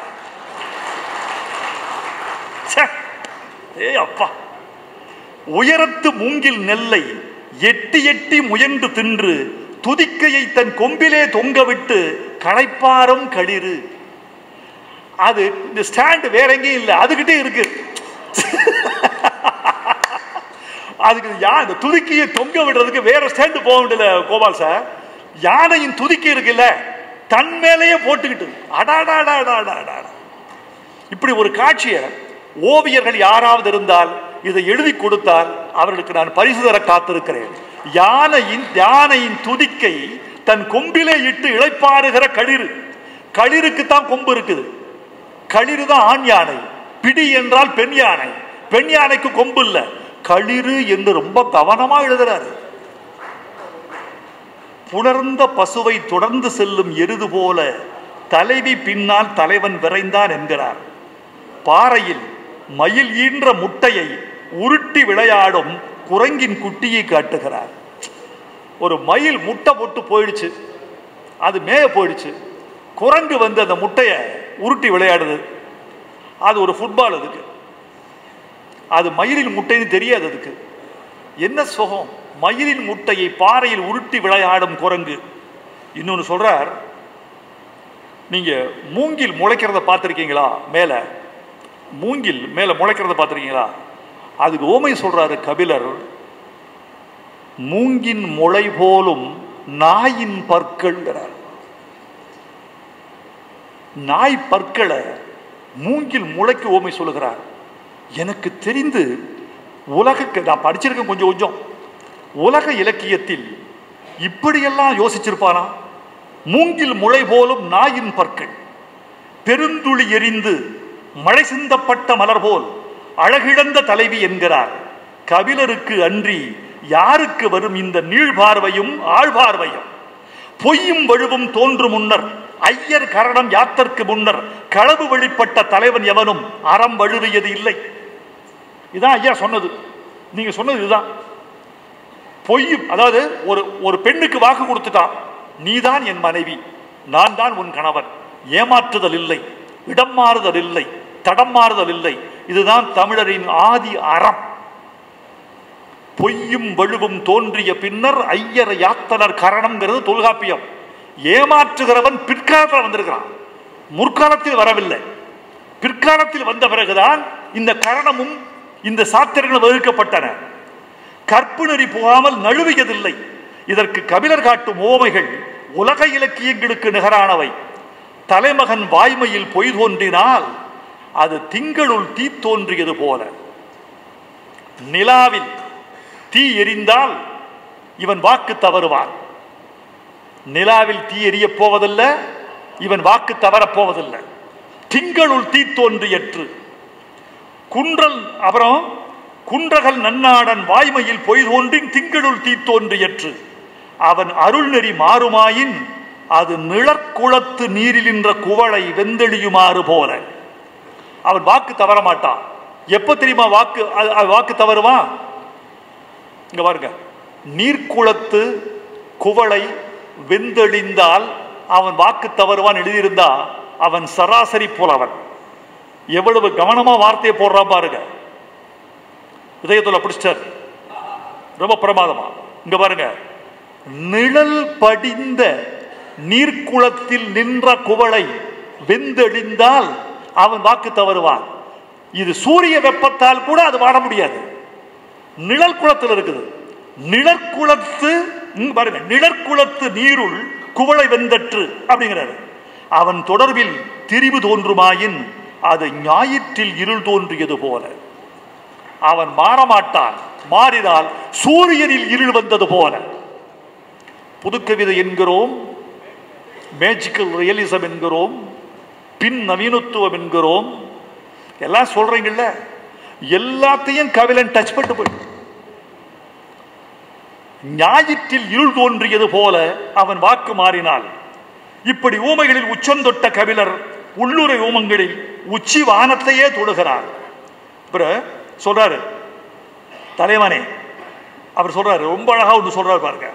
ச்சே. ஏய் அப்பா உயரத்து மூங்கில் நெல்லை எட்டி எட்டி முயன்று தின்று துதிக்கையை தன் கொம்பிலே தொங்கவிட்டு களைப்பாரும் களிறு அது இந்த ஸ்டாண்ட் வேற எங்கேயும் இல்லை அதுகிட்டே இருக்கு அதுக்கு யா இந்த துதிக்கையை தொங்க விடுறதுக்கு வேற ஸ்டாண்டு போக வேண்டியல கோபால் சார் யானையின் துதிக்கை இருக்குல்ல தன் மேலேயே போட்டுக்கிட்டு அடாடாடாடாடாடா இப்படி ஒரு காட்சியை ஓவியர்கள் யாராவது இருந்தால் இதை எழுதி கொடுத்தால் அவர்களுக்கு நான் பரிசு தர காத்திருக்கிறேன் யானையின் யானையின் துதிக்கை தன் கொம்பிலே இட்டு இளைப்பாறுகிற களிறு களிருக்கு தான் கொம்பு இருக்குது களிறு தான் ஆண் யானை பிடி என்றால் பெண் யானை பெண் யானைக்கு கொம்பு இல்ல களிறு என்று ரொம்ப கவனமா எழுதுறாரு புணர்ந்த பசுவை தொடர்ந்து செல்லும் எருது போல தலைவி பின்னால் தலைவன் விரைந்தான் என்கிறார் பாறையில் மயில் ஈன்ற முட்டையை உருட்டி விளையாடும் குரங்கின் குட்டியை காட்டுகிறார் ஒரு மயில் முட்டை போட்டு போயிடுச்சு அது மேய போயிடுச்சு குரங்கு வந்து அந்த முட்டையை உருட்டி விளையாடுது அது ஒரு ஃபுட்பால் அதுக்கு அது மயிலின் முட்டைன்னு தெரியாது அதுக்கு என்ன சுகம் மயிலின் முட்டையை பாறையில் உருட்டி விளையாடும் குரங்கு இன்னொன்னு சொல்றார் நீங்க மூங்கில் முளைக்கிறத பார்த்துருக்கீங்களா மேல மூங்கில் மேல முளைக்கிறத பார்த்துருக்கீங்களா அதுக்கு ஓமை சொல்றாரு கபிலர் மூங்கின் முளை போலும் நாயின் பற்கள்ங்கிறார் நாய் பற்களை மூங்கில் முளைக்கு ஓமை சொல்லுகிறார் எனக்கு தெரிந்து உலக நான் படிச்சிருக்கேன் கொஞ்சம் கொஞ்சம் உலக இலக்கியத்தில் இப்படியெல்லாம் யோசிச்சிருப்பானா மூங்கில் முளை போலும் நாயின் பற்கள் பெருந்துளி எரிந்து மழை சிந்தப்பட்ட மலர் போல் அழகிழந்த தலைவி என்கிறார் கபிலருக்கு அன்றி யாருக்கு வரும் இந்த நீழ்பார்வையும் ஆழ்பார்வையும் பொய்யும் வழுவும் தோன்றும் முன்னர் ஐயர் கரணம் யாத்தற்கு முன்னர் களவு வெளிப்பட்ட தலைவன் எவனும் அறம் வழுவியது இல்லை இதான் ஐயா சொன்னது நீங்க சொன்னது இதுதான் பொய்யும் அதாவது ஒரு ஒரு பெண்ணுக்கு வாக்கு கொடுத்துட்டான் நீதான் என் மனைவி நான் தான் உன் கணவன் ஏமாற்றுதல் இல்லை இடம் மாறுதல் இல்லை தடம் மாறுதல் இல்லை இதுதான் தமிழரின் ஆதி அறம் பொய்யும் வலுவும் தோன்றிய பின்னர் ஐயர் யாத்தனர் கரணம்ங்கிறது தொல்காப்பியம் ஏமாற்றுகிறவன் பிற்காலத்தில் வந்திருக்கிறான் முற்காலத்தில் வரவில்லை பிற்காலத்தில் வந்த பிறகுதான் இந்த கரணமும் இந்த சாத்திரங்களும் வகுக்கப்பட்டன கற்பு நெறி புகாமல் நழுவியதில்லை இதற்கு கபிலர் காட்டும் ஓமைகள் உலக இலக்கியங்களுக்கு நிகரானவை தலைமகன் வாய்மையில் பொய் தோன்றினால் அது திங்களுள் தீ தோன்றியது போல நிலாவில் தீ எரிந்தால் இவன் வாக்கு தவறுவான் நிலாவில் தீ எரியப் போவதில்ல இவன் வாக்கு தவறப் போவதில்லை திங்களுள் தீ தோன்றியற்று குன்றல் அப்புறம் குன்றகல் நன்னாடன் வாய்மையில் பொய் தோன்றின் திங்களுள் தீ தோன்றியற்று அவன் அருள்நெறி மாறுமாயின் அது நிழற்குளத்து நீரில் நின்ற குவளை வெந்தெளியுமாறு போல அவன் வாக்கு தவற மாட்டான் எப்ப தெரியுமா வாக்கு அது- அது வாக்கு தவறுவான் இங்க பாருங்க நீர்க்குளத்து குவளை வெந்தெளிந்தால் அவன் வாக்கு தவறுவான் எழுதியிருந்தா அவன் சராசரி புலவன் எவ்வளவு கவனமா வார்த்தையை போடுறான் பாருங்க இதயத்துல பிடிச்சார் ரொம்ப பிரமாதமா இங்க பாருங்க நிழல் படிந்த நீர்க்குளத்தில் நின்ற குவளை வெந்தெளிந்தால் அவன் வாக்கு தவறுவான் இது சூரிய வெப்பத்தால் கூட அது வாட முடியாது நிழல் குளத்தில் இருக்குது நிழற்குளத்து ம், பாருங்க நிழற்குளத்து நீருள் குவளை வெந்தற்று அப்படிங்கிறாரு அவன் தொடர்பில் திரிவு தோன்றுமாயின் அது ஞாயிற்றில் இருள் தோன்றியது போல அவன் மாறமாட்டான் மாறினால் சூரியனில் இருள் வந்தது போல புதுக்கவிதை என்கிறோம் மேஜிக்கல் ரியலிசம் என்கிறோம் பின் நவீனத்துவம் என்கிறோம் எல்லாம் சொல்றீங்கல்ல எல்லாத்தையும் கவிழன் டச் பண்ணிட்டு போயிட்டு ஞாயிற்றில் இருள் தோன்றியது போல அவன் வாக்கு மாறினாள் இப்படி ஊமைகளில் உச்சந்தொட்ட கபிலர் உள்ளுரை ஊமங்களில் உச்சி வானத்தையே தொடுகிறார் அப்புறம் சொல்றாரு தலைவனே அவர் சொல்றாரு ரொம்ப அழகா ஒன்று சொல்றாரு பாருங்க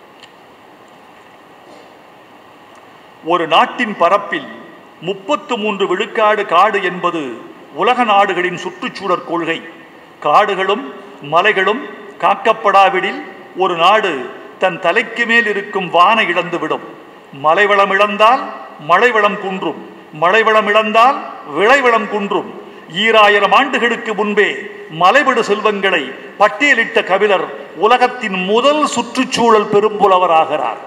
ஒரு நாட்டின் பரப்பில் முப்பத்து மூன்று விழுக்காடு காடு என்பது உலக நாடுகளின் சுற்றுச்சூழல் கொள்கை காடுகளும் மலைகளும் காக்கப்படாவிடில் ஒரு நாடு தன் தலைக்கு மேல் இருக்கும் வான இழந்துவிடும் மலைவளம் இழந்தால் மழைவளம் குன்றும் மழைவளம் இழந்தால் விளைவளம் குன்றும் ஈராயிரம் ஆண்டுகளுக்கு முன்பே மலைவிடு செல்வங்களை பட்டியலிட்ட கபிலர் உலகத்தின் முதல் சுற்றுச்சூழல் பெரும்புலவராகிறார்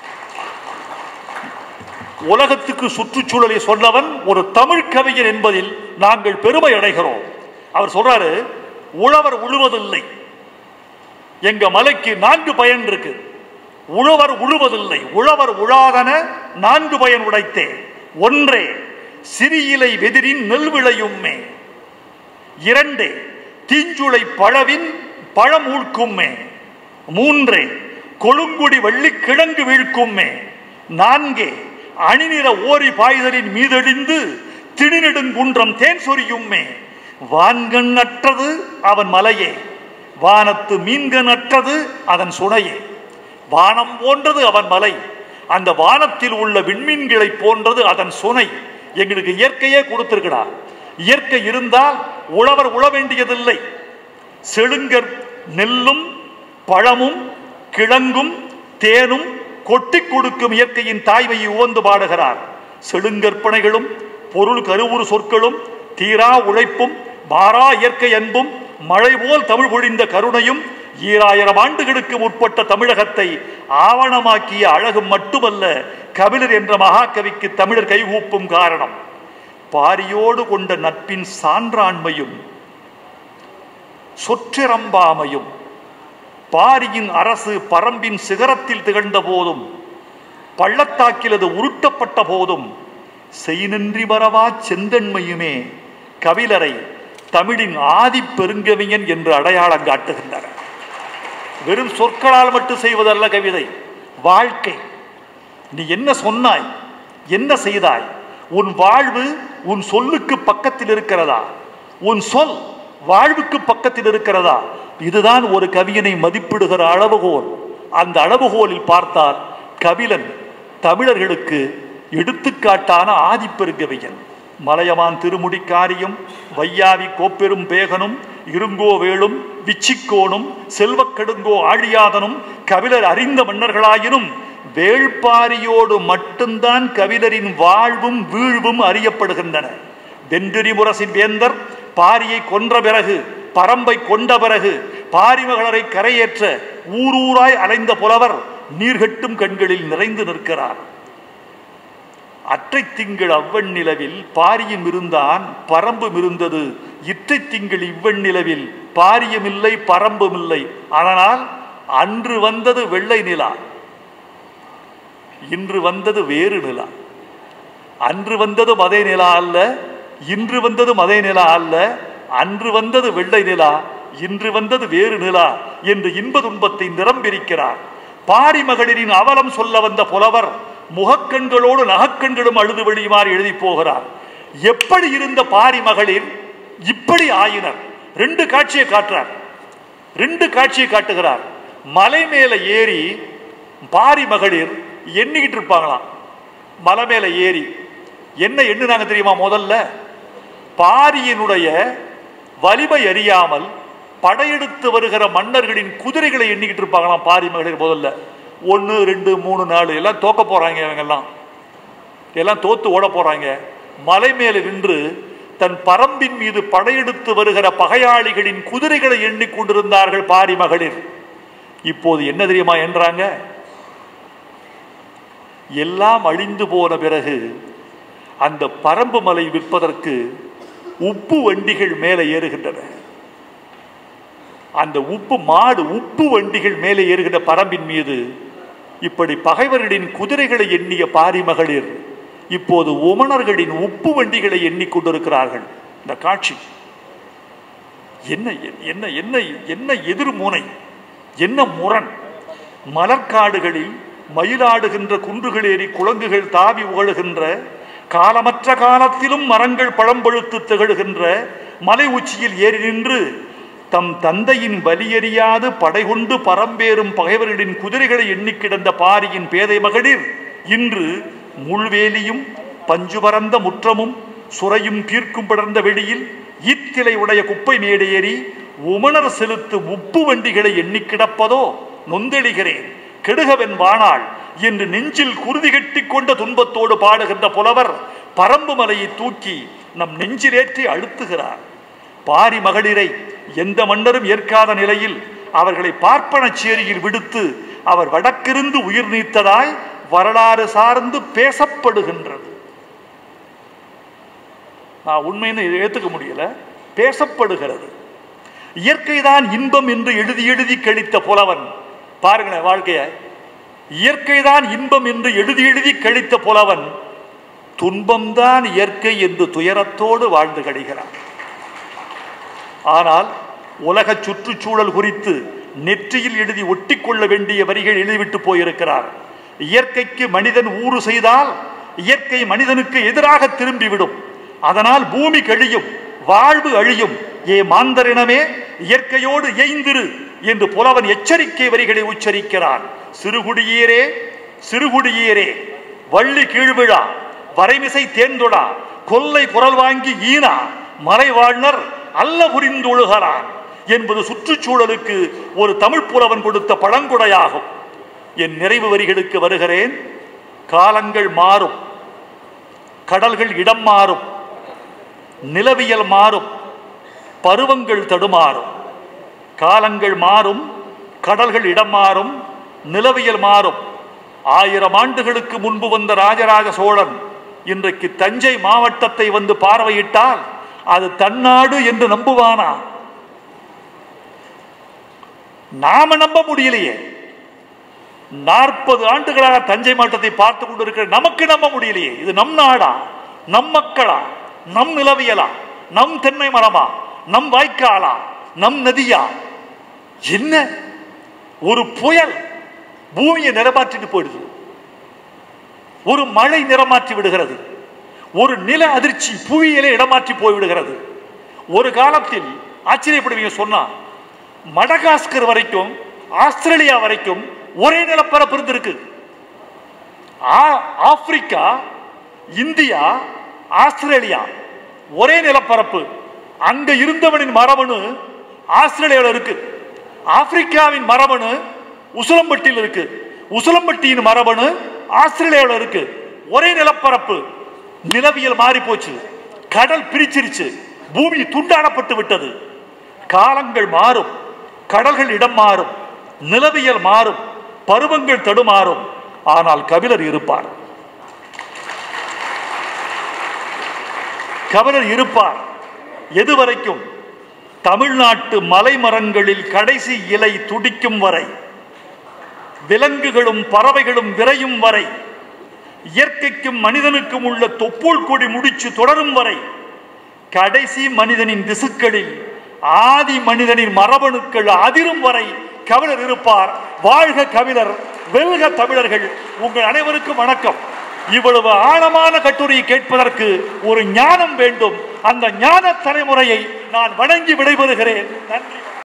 உலகத்துக்கு சுற்றுச்சூழலை சொன்னவன் ஒரு தமிழ் கவிஞர் என்பதில் நாங்கள் பெருமை அடைகிறோம் அவர் சொல்றாரு உழவர் உழுவதில்லை எங்க மலைக்கு நான்கு பயன் இருக்கு உழவர் உழுவதில்லை உழவர் உழாதன நான்கு பயன் உடைத்தே ஒன்றே சிறியிலை வெதிரின் நெல் விளையும்மே இரண்டே தீஞ்சுளை பழவின் பழம் ஊழ்க்கும்மே மூன்றே கொழுங்குடி வள்ளி கிழங்கு வீழ்க்கும்மே நான்கே அணிநிற ஓரி பாய்தலின் மீதெழிந்து திணிநெடுங்குன்றம் தேன் சொரியும்மே வான்கண் அற்றது அவன் மலையே வானத்து மீன்கண் அற்றது அதன் சுனையே வானம் போன்றது அவன் மலை அந்த வானத்தில் உள்ள விண்மீன்களை போன்றது அதன் சுனை எங்களுக்கு இயற்கையே கொடுத்திருக்கிறா இயற்கை இருந்தால் உழவர் உழ வேண்டியதில்லை செழுங்கர் நெல்லும் பழமும் கிழங்கும் தேனும் கொட்டி கொடுக்கும் இயற்கையின் தாய்மையை உவந்து பாடுகிறார் செழுங்கற்பனைகளும் பொருள் கருவுறு சொற்களும் தீரா உழைப்பும் மாறா இயற்கை அன்பும் மழை போல் தமிழ் பொழிந்த கருணையும் ஈராயிரம் ஆண்டுகளுக்கு முற்பட்ட தமிழகத்தை ஆவணமாக்கிய அழகும் மட்டுமல்ல கபிலர் என்ற மகாகவிக்கு தமிழர் கைகூப்பும் காரணம் பாரியோடு கொண்ட நட்பின் சான்றாண்மையும் சொற்றிரம்பாமையும் பாரியின் அரசு பரம்பின் சிகரத்தில் திகழ்ந்த போதும் பள்ளத்தாக்கில் அது உருட்டப்பட்ட போதும் செய்நின்றி வரவா செந்தன்மையுமே கபிலரை தமிழின் ஆதி பெருங்கவிஞன் என்று அடையாளம் காட்டுகின்றன வெறும் சொற்களால் மட்டும் செய்வதல்ல கவிதை வாழ்க்கை நீ என்ன சொன்னாய் என்ன செய்தாய் உன் வாழ்வு உன் சொல்லுக்கு பக்கத்தில் இருக்கிறதா உன் சொல் வாழ்வுக்கு பக்கத்தில் இருக்கிறதா இதுதான் ஒரு கவியனை மதிப்பிடுகிற அளவுகோல் அந்த அளவுகோலில் பார்த்தால் கபிலன் தமிழர்களுக்கு எடுத்துக்காட்டான ஆதிப்பெருங்கவையன் மலையமான் திருமுடிக்காரியும் வையாவி கோப்பெரும் பேகனும் இருங்கோவேளும் விச்சிக்கோனும் செல்வக்கடுங்கோ ஆழியாதனும் கபிலர் அறிந்த மன்னர்களாயினும் வேள்பாரியோடு மட்டும்தான் கபிலரின் வாழ்வும் வீழ்வும் அறியப்படுகின்றன வென்றி முரசின் வேந்தர் பாரியை கொன்ற பிறகு பரம்பை கொண்ட பிறகு பாரிமகளரை கரையேற்ற ஊரூராய் அலைந்த புலவர் நீர்கட்டும் கண்களில் நிறைந்து நிற்கிறார் அற்றை திங்கள் அவ்வன் நிலவில் பாரியும் இருந்தான் பரம்பும் இருந்தது இற்றை திங்கள் இவ்வன் நிலவில் பாரியும் இல்லை பரம்பும் இல்லை அதனால் அன்று வந்தது வெள்ளை நிலா இன்று வந்தது வேறு நிலா அன்று வந்தது மதை நிலா அல்ல இன்று வந்தது மதை நிலா அல்ல அன்று வந்தது வெள்ளை நிலா இன்று வந்தது வேறு நிலா என்று இன்ப துன்பத்தை நிரம்பிரிக்கிறார் பாரி மகளிரின் அவலம் சொல்ல வந்த புலவர் முகக்கண்களோடு நகக்கண்களும் அழுது வெளியுமாறு எழுதி போகிறார் எப்படி இருந்த பாரி மகளிர் இப்படி ஆயினர் ரெண்டு காட்சியை காட்டுறார் ரெண்டு காட்சியை காட்டுகிறார் மலை மேல ஏறி பாரி மகளிர் எண்ணிக்கிட்டு இருப்பாங்களாம் மலை மேல ஏறி என்ன எண்ணுனாங்க தெரியுமா முதல்ல பாரியினுடைய வலிமை அறியாமல் படையெடுத்து வருகிற மன்னர்களின் குதிரைகளை எண்ணிக்கிட்டு இருப்பாங்களாம் பாரி மகளிர் முதல்ல ஒன்று ரெண்டு மூணு நாலு எல்லாம் தோக்க போறாங்க இவங்கெல்லாம் எல்லாம் தோத்து ஓட போறாங்க மலை மேலே நின்று தன் பரம்பின் மீது படையெடுத்து வருகிற பகையாளிகளின் குதிரைகளை எண்ணிக்கொண்டிருந்தார்கள் பாரி மகளிர் இப்போது என்ன தெரியுமா என்றாங்க எல்லாம் அழிந்து போன பிறகு அந்த பரம்பு மலை விற்பதற்கு உப்பு வண்டிகள் மேலே ஏறுகின்றன அந்த உப்பு மாடு உப்பு வண்டிகள் மேலே ஏறுகின்ற பரம்பின் மீது இப்படி பகைவர்களின் குதிரைகளை எண்ணிய பாரி மகளிர் இப்போது உமணர்களின் உப்பு வண்டிகளை எண்ணிக்கொண்டிருக்கிறார்கள் இந்த காட்சி என்ன என்ன என்ன என்ன எதிர்முனை என்ன முரண் மலர்காடுகளில் மயிலாடுகின்ற குன்றுகளேறி குளங்குகள் தாவி உகழுகின்ற காலமற்ற காலத்திலும் மரங்கள் பழம்பழுத்து திகழ்கின்ற மலை உச்சியில் ஏறி நின்று தம் தந்தையின் வலியறியாது படைகொண்டு பரம்பேறும் பகைவர்களின் குதிரைகளை எண்ணி கிடந்த பாரியின் பேதை மகளிர் இன்று முள்வேலியும் பஞ்சு பரந்த முற்றமும் சுரையும் கீர்க்கும் படர்ந்த வெளியில் ஈத்திலை உடைய குப்பை மேடேறி உமணர் செலுத்து உப்பு வண்டிகளை எண்ணி கிடப்பதோ நொந்தெளிகிறேன் கெடுகவன் வாணாள் என்று நெஞ்சில் குருதி கட்டி கொண்ட துன்பத்தோடு பாடுகின்ற புலவர் பரம்பு மலையை தூக்கி நம் நெஞ்சிலேற்றி அழுத்துகிறார் பாரி மகளிரை எந்த மன்னரும் ஏற்காத நிலையில் அவர்களை பார்ப்பனச் சேரியில் விடுத்து அவர் வடக்கிருந்து உயிர் நீத்ததாய் வரலாறு சார்ந்து பேசப்படுகின்றது நான் உண்மைன்னு ஏற்றுக்க முடியல பேசப்படுகிறது இயற்கைதான் இன்பம் என்று எழுதி எழுதி கழித்த புலவன் பாருங்களேன் வாழ்க்கைய இயற்கைதான் இன்பம் என்று எழுதி எழுதி கழித்த புலவன் துன்பம்தான் இயற்கை என்று துயரத்தோடு வாழ்ந்து கழிகிறான் ஆனால் உலக சுற்றுச்சூழல் குறித்து நெற்றியில் எழுதி ஒட்டிக்கொள்ள வேண்டிய வரிகள் எழுதிவிட்டு போயிருக்கிறார் இயற்கைக்கு மனிதன் ஊறு செய்தால் இயற்கை மனிதனுக்கு எதிராக திரும்பிவிடும் அதனால் பூமி கழியும் வாழ்வு அழியும் ஏ மாந்தரினமே இயற்கையோடு எய்ந்திரு என்று புலவன் எச்சரிக்கை வரிகளை உச்சரிக்கிறான் சிறுகுடியேரே சிறுகுடியேரே வள்ளி கீழ்விழா வரைமிசை தேர்ந்தொடா கொல்லை குரல் வாங்கி ஈனா மலை வாழ்னர் அல்ல புரிந்தொழுகிறான் என்பது சுற்றுச்சூழலுக்கு ஒரு தமிழ் புலவன் கொடுத்த பழங்குடையாகும் என் நிறைவு வரிகளுக்கு வருகிறேன் காலங்கள் மாறும் கடல்கள் இடம் மாறும் நிலவியல் மாறும் பருவங்கள் தடுமாறும் காலங்கள் மாறும் கடல்கள் இடம் மாறும் நிலவியல் மாறும் ஆயிரம் ஆண்டுகளுக்கு முன்பு வந்த ராஜராஜ சோழன் இன்றைக்கு தஞ்சை மாவட்டத்தை வந்து பார்வையிட்டால் அது தன்னாடு என்று நம்புவானா நாம நம்ப முடியலையே நாற்பது ஆண்டுகளாக தஞ்சை மாவட்டத்தை பார்த்து கொண்டிருக்கிற நமக்கு நம்ப முடியலையே இது நம் நாடா நம் மக்களா நம் நிலவியலா நம் தென்னை மரமா நம் வாய்க்காலா நம் நதியா என்ன ஒரு புயல் பூமியை நிறமாற்றிட்டு போயிடுது ஒரு மழை நிறமாற்றி விடுகிறது ஒரு நில அதிர்ச்சி புவியிலே இடமாற்றி போய்விடுகிறது ஒரு காலத்தில் ஆச்சரியப்படுவீங்க சொன்னா மடகாஸ்கர் வரைக்கும் ஆஸ்திரேலியா வரைக்கும் ஒரே நிலப்பரப்பு இருந்திருக்கு ஆ- ஆப்பிரிக்கா இந்தியா ஆஸ்திரேலியா ஒரே நிலப்பரப்பு அங்க இருந்தவனின் மரபணு ஆஸ்திரேலியாவில் இருக்கு ஆப்பிரிக்காவின் மரபணு உசிலம்பட்டியில் இருக்கு உசிலம்பட்டியின் மரபணு ஆஸ்திரேலியாவில் இருக்கு ஒரே நிலப்பரப்பு நிலவியல் மாறி போச்சு கடல் பிரிச்சிருச்சு பூமி துண்டாடப்பட்டு விட்டது காலங்கள் மாறும் கடல்கள் இடம் மாறும் நிலவியல் மாறும் பருவங்கள் தடுமாறும் ஆனால் கபிலர் இருப்பார் கபிலர் இருப்பார் எதுவரைக்கும் தமிழ்நாட்டு மலைமரங்களில் கடைசி இலை துடிக்கும் வரை விலங்குகளும் பறவைகளும் விரையும் வரை இயற்கைக்கும் மனிதனுக்கும் உள்ள தொப்புள் கொடி முடிச்சு தொடரும் வரை கடைசி மனிதனின் திசுக்களில் ஆதி மனிதனின் மரபணுக்கள் அதிரும் வரை கபிலர் இருப்பார் வாழ்க கபிலர் வெல்க தமிழர்கள் உங்கள் அனைவருக்கும் வணக்கம் இவ்வளவு ஆழமான கட்டுரையை கேட்பதற்கு ஒரு ஞானம் வேண்டும் அந்த ஞான தலைமுறையை நான் வணங்கி விடைபெறுகிறேன் நன்றி